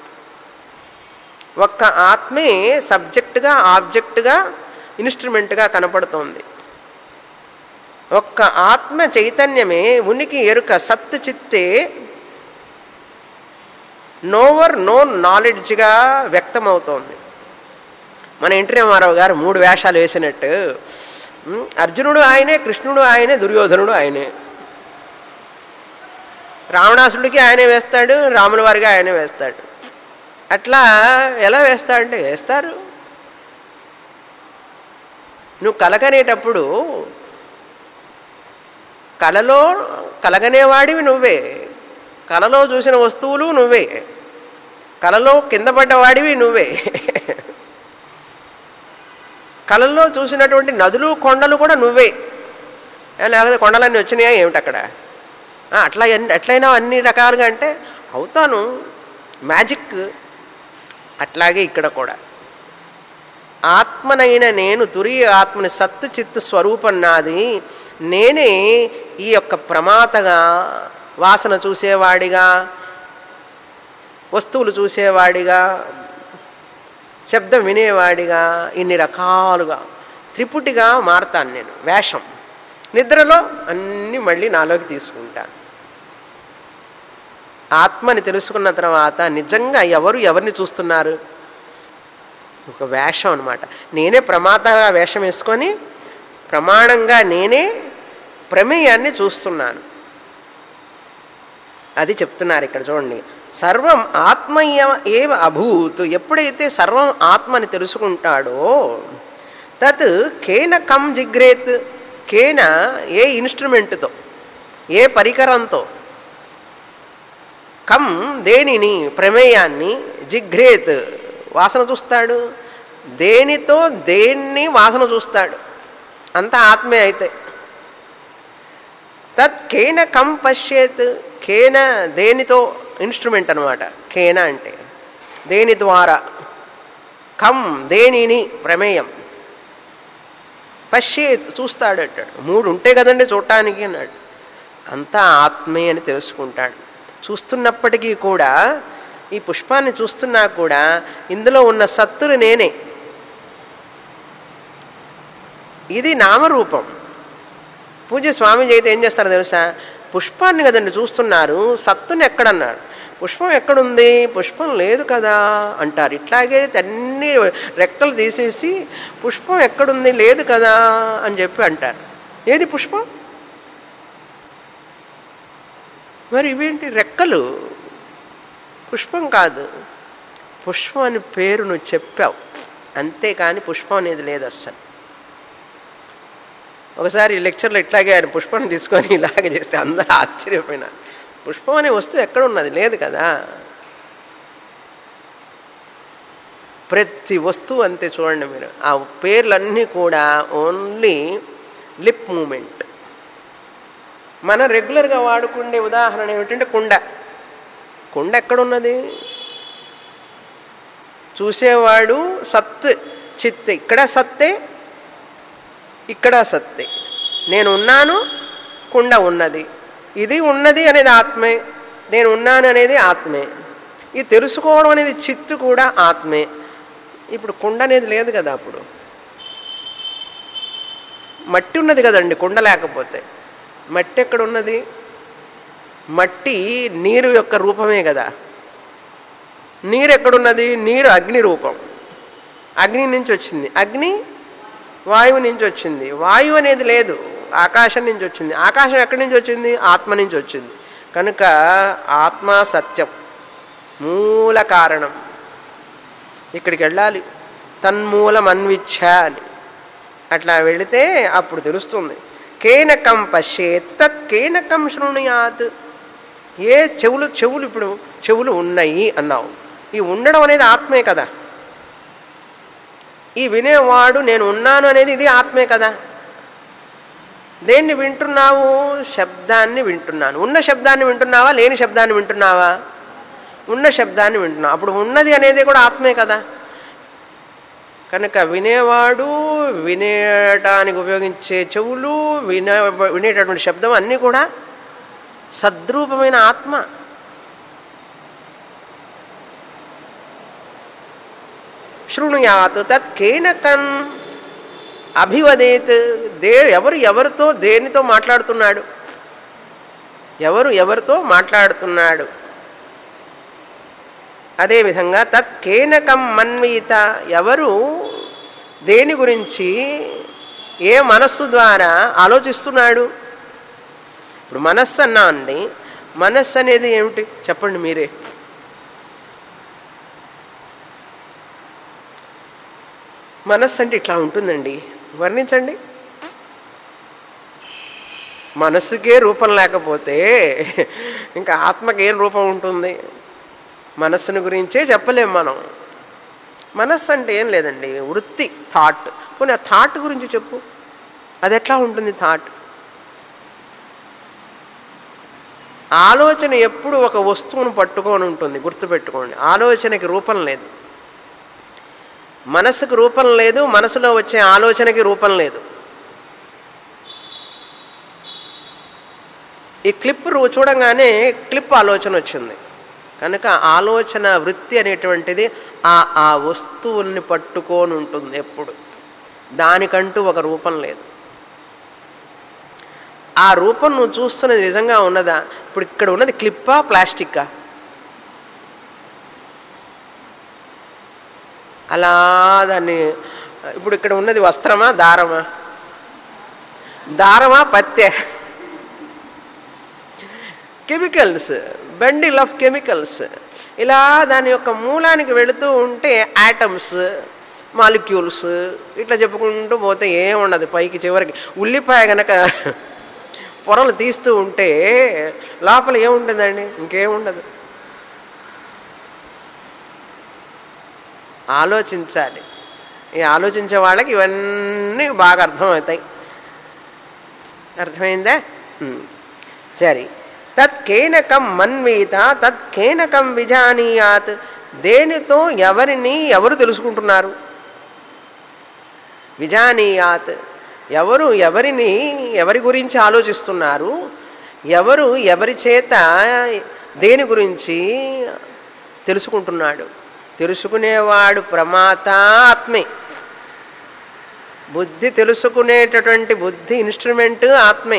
ఒక్క ఆత్మే సబ్జెక్టుగా ఆబ్జెక్టుగా ఇన్స్ట్రుమెంట్గా కనపడుతోంది ఒక్క ఆత్మ చైతన్యమే ఉనికి ఎరుక సత్తు చిత్తే నోవర్ నో నాలెడ్జ్గా వ్యక్తమవుతోంది మన ఎన్టీ రామారావు గారు మూడు వేషాలు వేసినట్టు ఉమ్, అర్జునుడు ఆయనే కృష్ణుడు ఆయనే దుర్యోధనుడు ఆయనే రావణాసుడికి ఆయనే వేస్తాడు రాముల వారిగా ఆయనే వేస్తాడు అట్లా ఎలా వేస్తాడంటే వేస్తారు నువ్వు కలగనేటప్పుడు కలలో కలగనేవాడివి నువ్వే కలలో చూసిన వస్తువులు నువ్వే కలలో కింద పడ్డవాడివి నువ్వే కలలో చూసినటువంటి నదులు కొండలు కూడా నువ్వే ఏ, లేకపోతే కొండలన్నీ వచ్చినాయా ఏమిటి అక్కడ ఆ, అట్లా ఎన్ని- ఎట్లయినా అన్ని రకాలుగా అంటే అవుతాను మ్యాజిక్ అట్లాగే ఇక్కడ కూడా ఆత్మనైన నేను తురియ ఆత్మని సత్తు చిత్తు స్వరూపం నాది నేనే ఈ యొక్క ప్రమాతగా వాసన చూసేవాడిగా వస్తువులు చూసేవాడిగా శబ్దం వినేవాడిగా ఇన్ని రకాలుగా త్రిపుటిగా మారతాను నేను వేషం నిద్రలో అన్నీ మళ్ళీ నాలోకి తీసుకుంటాను ఆత్మని తెలుసుకున్న తర్వాత నిజంగా ఎవరు ఎవరిని చూస్తున్నారు ఒక వేషం అనమాట నేనే ప్రమాతగా వేషం వేసుకొని ప్రమాణంగా నేనే ప్రమేయాన్ని చూస్తున్నాను అది చెప్తున్నారు ఇక్కడ చూడండి సర్వం ఆత్మయ్య ఏవ అభూత్ ఎప్పుడైతే సర్వం ఆత్మని తెలుసుకుంటాడో తత్ కేన కమ్ జిగ్రేత్ కేన ఏ ఇన్స్ట్రుమెంట్తో ఏ పరికరంతో కమ్ దేనిని ప్రమేయాన్ని జిఘ్రేత్ వాసన చూస్తాడు దేనితో దేన్ని వాసన చూస్తాడు అంతా ఆత్మే అయితే తత్ కేన కం పశ్యేత్ కేన దేనితో ఇన్స్ట్రుమెంట్ అనమాట కేన అంటే దేని ద్వారా కం దేనిని ప్రమేయం పశ్యేత్ చూస్తాడు అంటాడు మూడు ఉంటే కదండి చూడటానికి అన్నాడు అంతా ఆత్మే అని తెలుసుకుంటాడు చూస్తున్నప్పటికీ కూడా ఈ పుష్పాన్ని చూస్తున్నా కూడా ఇందులో ఉన్న సత్తులు నేనే ఇది నామరూపం పూజ స్వామీజీ అయితే ఏం చేస్తారో తెలుసా పుష్పాన్ని కదండి చూస్తున్నారు సత్తుని ఎక్కడన్నారు పుష్పం ఎక్కడుంది పుష్పం లేదు కదా అంటారు ఇట్లాగే అన్ని రెక్కలు తీసేసి పుష్పం ఎక్కడుంది లేదు కదా అని చెప్పి అంటారు ఏది పుష్పం మరి ఇవేంటి రెక్కలు పుష్పం కాదు పుష్పం అని పేరు నువ్వు చెప్పావు అంతేకాని పుష్పం అనేది లేదు అస్సలు ఒకసారి లెక్చర్లో ఇట్లాగే ఆయన పుష్పాన్ని తీసుకొని ఇలాగే చేస్తే అందరూ ఆశ్చర్యపోయినా పుష్పం అనే వస్తువు ఎక్కడ ఉన్నది లేదు కదా ప్రతి వస్తువు అంతే చూడండి మీరు ఆ పేర్లన్నీ కూడా ఓన్లీ లిప్ మూమెంట్ మనం రెగ్యులర్గా వాడుకుండే ఉదాహరణ ఏమిటంటే కుండ కుండ ఎక్కడున్నది చూసేవాడు సత్ చిత్ ఇక్కడ సత్తే ఇక్కడ సత్తే నేను ఉన్నాను కుండ ఉన్నది ఇది ఉన్నది అనేది ఆత్మే నేను ఉన్నాను అనేది ఆత్మే ఇది తెలుసుకోవడం అనేది చిత్తు కూడా ఆత్మే ఇప్పుడు కుండ అనేది లేదు కదా అప్పుడు మట్టి ఉన్నది కదండి కుండ లేకపోతే మట్టి ఎక్కడ ఉన్నది మట్టి నీరు యొక్క రూపమే కదా నీరు ఎక్కడున్నది నీరు అగ్ని రూపం అగ్ని నుంచి వచ్చింది అగ్ని వాయువు నుంచి వచ్చింది వాయువు అనేది లేదు ఆకాశం నుంచి వచ్చింది ఆకాశం ఎక్కడి నుంచి వచ్చింది ఆత్మ నుంచి వచ్చింది కనుక ఆత్మ సత్యం మూల కారణం ఇక్కడికి వెళ్ళాలి తన్మూలం అన్విచ్ఛ అని అట్లా వెళితే అప్పుడు తెలుస్తుంది కేనకం పశ్యేత్ తత్ కేనకం శృణుయాత్ ఏ చెవులు చెవులు ఇప్పుడు చెవులు ఉన్నాయి అన్నావు ఈ ఉండడం అనేది ఆత్మే కదా ఈ వినేవాడు నేను ఉన్నాను అనేది ఇది ఆత్మే కదా దేన్ని వింటున్నావు శబ్దాన్ని వింటున్నాను ఉన్న శబ్దాన్ని వింటున్నావా లేని శబ్దాన్ని వింటున్నావా ఉన్న శబ్దాన్ని వింటున్నావు అప్పుడు ఉన్నది అనేది కూడా ఆత్మే కదా కనుక వినేవాడు వినేటానికి ఉపయోగించే చెవులు వినే వినేటటువంటి శబ్దం అన్నీ కూడా సద్రూపమైన ఆత్మ శృణుయాత్ తత్ కేనకం అభివదేత్ దే ఎవరు ఎవరితో దేనితో మాట్లాడుతున్నాడు ఎవరు ఎవరితో మాట్లాడుతున్నాడు అదేవిధంగా తత్ కేనకం మన్వీత ఎవరు దేని గురించి ఏ మనస్సు ద్వారా ఆలోచిస్తున్నాడు ఇప్పుడు మనస్సు అన్నా అండి మనస్సు అనేది ఏమిటి చెప్పండి మీరే మనస్సు అంటే ఇట్లా ఉంటుందండి వర్ణించండి మనస్సుకే రూపం లేకపోతే ఇంకా ఆత్మకి ఏం రూపం ఉంటుంది మనస్సుని గురించే చెప్పలేం మనం మనస్సు అంటే ఏం లేదండి వృత్తి థాట్ పోనీ ఆ థాట్ గురించి చెప్పు అది ఎట్లా ఉంటుంది థాట్ ఆలోచన ఎప్పుడు ఒక వస్తువును పట్టుకొని ఉంటుంది గుర్తుపెట్టుకోండి ఆలోచనకి రూపం లేదు మనస్సుకు రూపం లేదు మనసులో వచ్చే ఆలోచనకి రూపం లేదు ఈ క్లిప్ రూ- చూడంగానే క్లిప్ ఆలోచన వచ్చింది కనుక ఆలోచన వృత్తి అనేటువంటిది ఆ ఆ వస్తువుల్ని పట్టుకొని ఉంటుంది ఎప్పుడు దానికంటూ ఒక రూపం లేదు ఆ రూపం నువ్వు చూస్తున్నది నిజంగా ఉన్నదా ఇప్పుడు ఇక్కడ ఉన్నది క్లిప్పా ప్లాస్టిక్కా అలా దాన్ని ఇప్పుడు ఇక్కడ ఉన్నది వస్త్రమా దారమా దారమా పత్తె కెమికల్స్ బండిల్ ఆఫ్ కెమికల్స్ ఇలా దాని యొక్క మూలానికి వెళుతూ ఉంటే యాటమ్స్ మాలిక్యూల్స్ ఇట్లా చెప్పుకుంటూ పోతే ఏం ఉండదు పైకి చివరికి ఉల్లిపాయ గనక పొరలు తీస్తూ ఉంటే లోపల ఏముంటుందండి ఇంకేముండదు ఆలోచించాలి ఈ ఆలోచించే వాళ్ళకి ఇవన్నీ బాగా అర్థమవుతాయి అర్థమైందా ఉమ్. సరే తత్కేనకం మన్వీత తత్కేనకం విజానీయాత్ దేనితో ఎవరిని ఎవరు తెలుసుకుంటున్నారు విజానీయాత్ ఎవరు ఎవరిని ఎవరి గురించి ఆలోచిస్తున్నారు ఎవరు ఎవరి చేత దేని గురించి తెలుసుకుంటున్నాడు తెలుసుకునేవాడు ప్రమాత ఆత్మే బుద్ధి తెలుసుకునేటటువంటి బుద్ధి ఇన్స్ట్రుమెంట్ ఆత్మే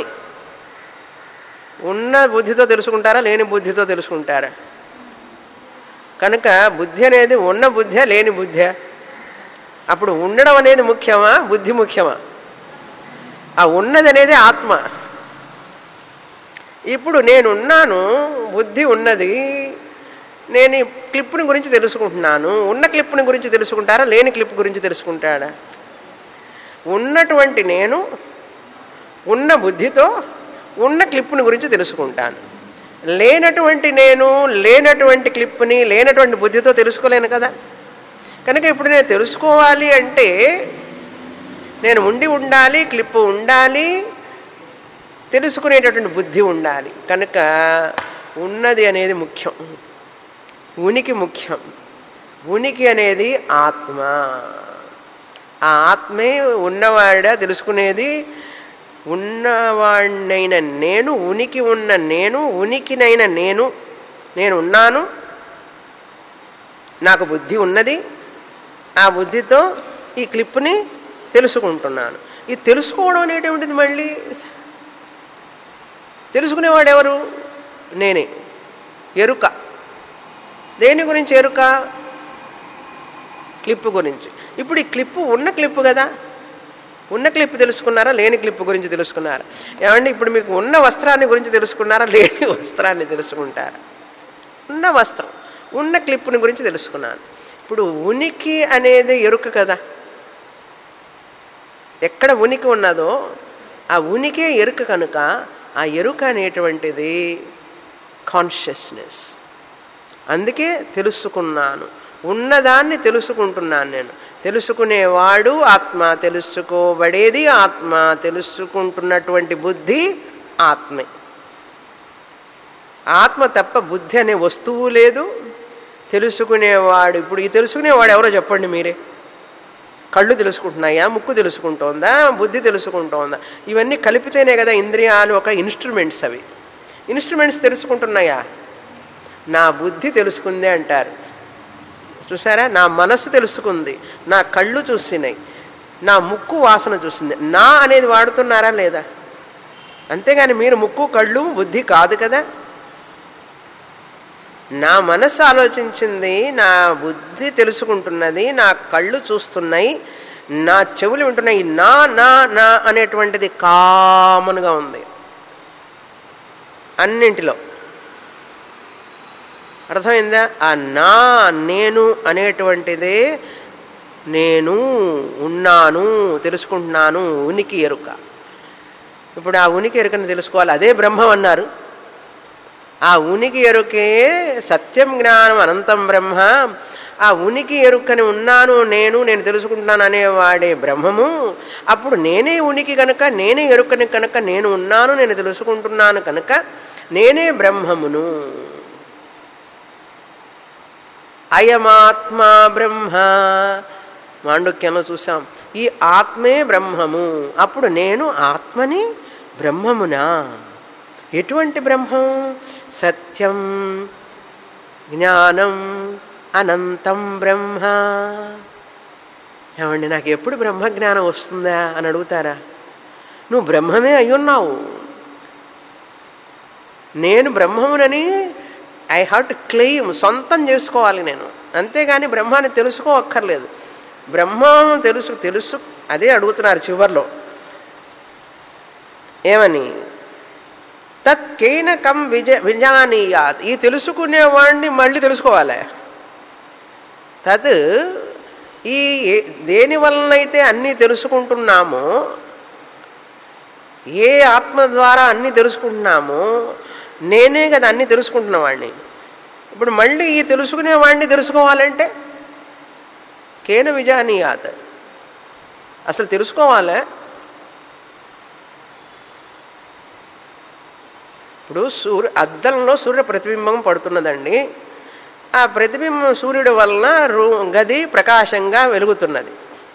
ఉన్న బుద్ధితో తెలుసుకుంటారా లేని బుద్ధితో తెలుసుకుంటారా కనుక బుద్ధి అనేది ఉన్న బుద్ధే లేని బుద్ధే అప్పుడు ఉండడం అనేది ముఖ్యమా బుద్ధి ముఖ్యమా ఆ ఉన్నది అనేది ఆత్మ ఇప్పుడు నేనున్నాను బుద్ధి ఉన్నది నేను ఈ క్లిప్ని గురించి తెలుసుకుంటున్నాను ఉన్న క్లిప్ని గురించి తెలుసుకుంటారా లేని క్లిప్ గురించి తెలుసుకుంటాడా ఉన్నటువంటి నేను ఉన్న బుద్ధితో ఉన్న క్లిప్ని గురించి తెలుసుకుంటాను లేనటువంటి నేను లేనటువంటి క్లిప్ని లేనటువంటి బుద్ధితో తెలుసుకోలేను కదా కనుక ఇప్పుడు నేను తెలుసుకోవాలి అంటే నేను ఉండి ఉండాలి క్లిప్ ఉండాలి తెలుసుకునేటటువంటి బుద్ధి ఉండాలి కనుక ఉన్నది అనేది ముఖ్యం ఉనికి ముఖ్యం ఉనికి అనేది ఆత్మ ఆ ఆత్మే ఉన్నవాడా తెలుసుకునేది ఉన్నవాడినైన నేను ఉనికి ఉన్న నేను ఉనికినైన నేను నేను ఉన్నాను నాకు బుద్ధి ఉన్నది ఆ బుద్ధితో ఈ క్లిప్ని తెలుసుకుంటున్నాను ఈ తెలుసుకోవడం అనేటువంటిది మళ్ళీ తెలుసుకునేవాడు ఎవరు నేనే ఎరుక దేని గురించి ఎరుక క్లిప్ గురించి ఇప్పుడు ఈ క్లిప్పు ఉన్న క్లిప్పు కదా ఉన్న క్లిప్ తెలుసుకున్నారా లేని క్లిప్ గురించి తెలుసుకున్నారా ఏమండి ఇప్పుడు మీకు ఉన్న వస్త్రాన్ని గురించి తెలుసుకున్నారా లేని వస్త్రాన్ని తెలుసుకుంటారా ఉన్న వస్త్రం ఉన్న క్లిప్ని గురించి తెలుసుకున్నాను ఇప్పుడు ఉనికి అనేది ఎరుక కదా ఎక్కడ ఉనికి ఉన్నదో ఆ ఉనికే ఎరుక కనుక ఆ ఎరుక అనేటువంటిది కాన్షియస్నెస్ అందుకే తెలుసుకున్నాను ఉన్నదాన్ని తెలుసుకుంటున్నాను నేను తెలుసుకునేవాడు ఆత్మ తెలుసుకోబడేది ఆత్మ తెలుసుకుంటున్నటువంటి బుద్ధి ఆత్మే ఆత్మ తప్ప బుద్ధి అనే వస్తువు లేదు తెలుసుకునేవాడు ఇప్పుడు ఈ తెలుసుకునేవాడు ఎవరో చెప్పండి మీరే కళ్ళు తెలుసుకుంటున్నాయా ముక్కు తెలుసుకుంటోందా బుద్ధి తెలుసుకుంటోందా ఇవన్నీ కలిపితేనే కదా ఇంద్రియాలు ఒక ఇన్స్ట్రుమెంట్స్ అవి ఇన్స్ట్రుమెంట్స్ తెలుసుకుంటున్నాయా నా బుద్ధి తెలుసుకుంది అంటారు చూసారా నా మనస్సు తెలుసుకుంది నా కళ్ళు చూసినాయి నా ముక్కు వాసన చూసింది నా అనేది వాడుతున్నారా లేదా అంతేగాని మీరు ముక్కు కళ్ళు బుద్ధి కాదు కదా నా మనసు ఆలోచించింది నా బుద్ధి తెలుసుకుంటున్నది నా కళ్ళు చూస్తున్నాయి నా చెవులు వింటున్నాయి నా నా నా అనేటువంటిది కామన్గా ఉంది అన్నింటిలో అర్థమైందా ఆ నా నేను అనేటువంటిదే నేను ఉన్నాను తెలుసుకుంటున్నాను ఉనికి ఎరుక ఇప్పుడు ఆ ఉనికి ఎరుకని తెలుసుకోవాలి అదే బ్రహ్మం అన్నారు ఆ ఉనికి ఎరుకే సత్యం జ్ఞానం అనంతం బ్రహ్మ ఆ ఉనికి ఎరుకని ఉన్నాను నేను నేను తెలుసుకుంటున్నాను అనేవాడే బ్రహ్మము అప్పుడు నేనే ఉనికి కనుక నేనే ఎరుకని కనుక నేను ఉన్నాను నేను తెలుసుకుంటున్నాను కనుక నేనే బ్రహ్మమును అయమాత్మా బ్రహ్మ మాండుక్యంలో చూసాం ఈ ఆత్మే బ్రహ్మము అప్పుడు నేను ఆత్మని బ్రహ్మమునా ఎటువంటి బ్రహ్మం సత్యం జ్ఞానం అనంతం బ్రహ్మ ఏమండి నాకు ఎప్పుడు బ్రహ్మజ్ఞానం వస్తుందా అని అడుగుతారా నువ్వు బ్రహ్మమే అయ్యున్నావు నేను బ్రహ్మమునని ఐ హ్యావ్ టు క్లెయిమ్ సొంతం చేసుకోవాలి నేను అంతేగాని బ్రహ్మాన్ని తెలుసుకోవక్కర్లేదు బ్రహ్మం తెలుసు తెలుసు అదే అడుగుతున్నారు చివర్లో ఏమని తత్ కేనకం విజ విజానీయాత్ ఈ తెలుసుకునేవాడిని మళ్ళీ తెలుసుకోవాలి తత్ ఈ ఏ- దేని వలనైతే అన్నీ తెలుసుకుంటున్నామో ఏ ఆత్మ ద్వారా అన్నీ తెలుసుకుంటున్నామో నేనే కదా అన్నీ తెలుసుకుంటున్న వాడిని ఇప్పుడు మళ్ళీ ఈ తెలుసుకునే వాడిని తెలుసుకోవాలంటే కేన విజానీయాత్ అసలు తెలుసుకోవాలా ఇప్పుడు సూర్య అద్దంలో సూర్య ప్రతిబింబం పడుతున్నదండి ఆ ప్రతిబింబం సూర్యుడి వలన రూ గది ప్రకాశంగా వెలుగుతున్నది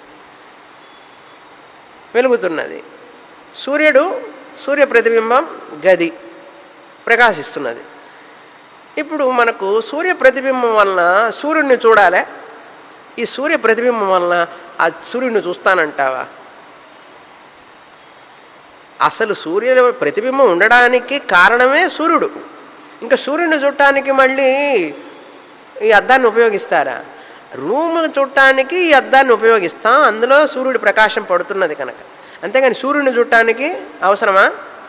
వెలుగుతున్నది సూర్యుడు సూర్య ప్రతిబింబం గది ప్రకాశిస్తున్నది ఇప్పుడు మనకు సూర్య ప్రతిబింబం వలన సూర్యుడిని చూడాలి ఈ సూర్య ప్రతిబింబం వలన ఆ సూర్యుడిని చూస్తానంటావా అసలు సూర్యుల ప్రతిబింబం ఉండడానికి కారణమే సూర్యుడు ఇంకా సూర్యుని చూడటానికి మళ్ళీ ఈ అద్దాన్ని ఉపయోగిస్తారా రూమ్ చూడటానికి ఈ అద్దాన్ని ఉపయోగిస్తాం అందులో సూర్యుడి ప్రకాశం పడుతున్నది కనుక అంతేగాని సూర్యుని చూడటానికి అవసరమా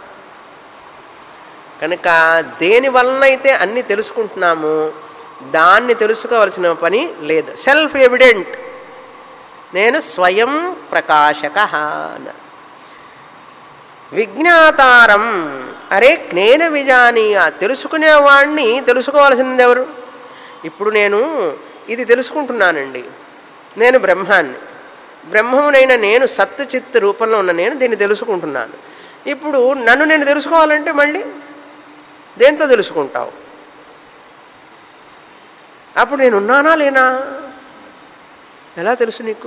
కనుక దేని వలన అయితే అన్నీ తెలుసుకుంటున్నామో దాన్ని తెలుసుకోవలసిన పని లేదు సెల్ఫ్ ఎవిడెంట్ నేను స్వయం ప్రకాశక అన్నారు విజ్ఞాతారం అరే జ్ఞేన విజానీయ తెలుసుకునేవాడిని తెలుసుకోవాల్సింది ఎవరు ఇప్పుడు నేను ఇది తెలుసుకుంటున్నానండి నేను బ్రహ్మాన్ని బ్రహ్మమునైన నేను సత్తు చిత్తు రూపంలో ఉన్న నేను దీన్ని తెలుసుకుంటున్నాను ఇప్పుడు నన్ను నేను తెలుసుకోవాలంటే మళ్ళీ దేంతో తెలుసుకుంటావు అప్పుడు నేను ఉన్నానా లేనా ఎలా తెలుసు నీకు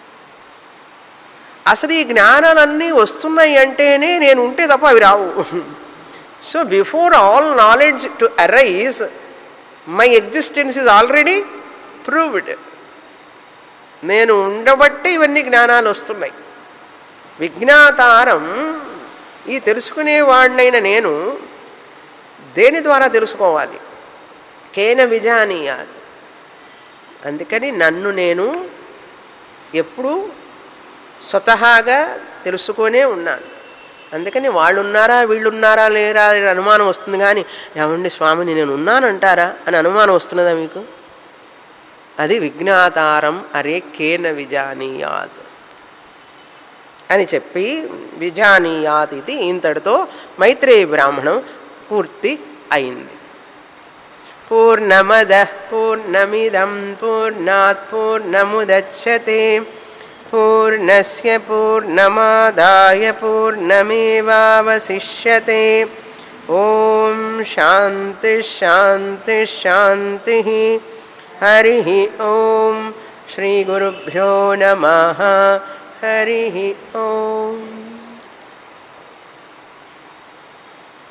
అసలు ఈ జ్ఞానాలన్నీ వస్తున్నాయి అంటేనే నేను ఉంటే తప్ప అవి రావు so before all knowledge to arise my existence is already proved నేను ఉండబట్టి ఇవన్నీ జ్ఞానాలు వస్తున్నాయి విజ్ఞాతారం ఈ తెలుసుకునేవాడినైన నేను దేని ద్వారా తెలుసుకోవాలి కేన విజానీయాలి అందుకని నన్ను నేను ఎప్పుడు స్వతహాగా తెలుసుకొనే ఉన్నాను అందుకని వాళ్ళు ఉన్నారా వీళ్ళు ఉన్నారా లేరా అనే అనుమానం వస్తుంది కానీ ఏమండి స్వామిని నేను ఉన్నానంటారా అని అనుమానం వస్తున్నదా మీకు అది విజ్ఞాతారం అరే కేన విజానీయాత్ అని చెప్పి విజానీయాత్ ఇది ఇంతటితో మైత్రేయ బ్రాహ్మణం పూర్తి అయింది పూర్ణమద పూర్ణమిదం పూర్ణాత్ పూర్ణముదచ్చతే పూర్ణస్య పూర్ణమాదాయ పూర్ణమేవావశిష్యతే ఓం శాంతి శాంతి శాంతి హరి ఓం శ్రీ గురుభ్యో నమ హరి ఓం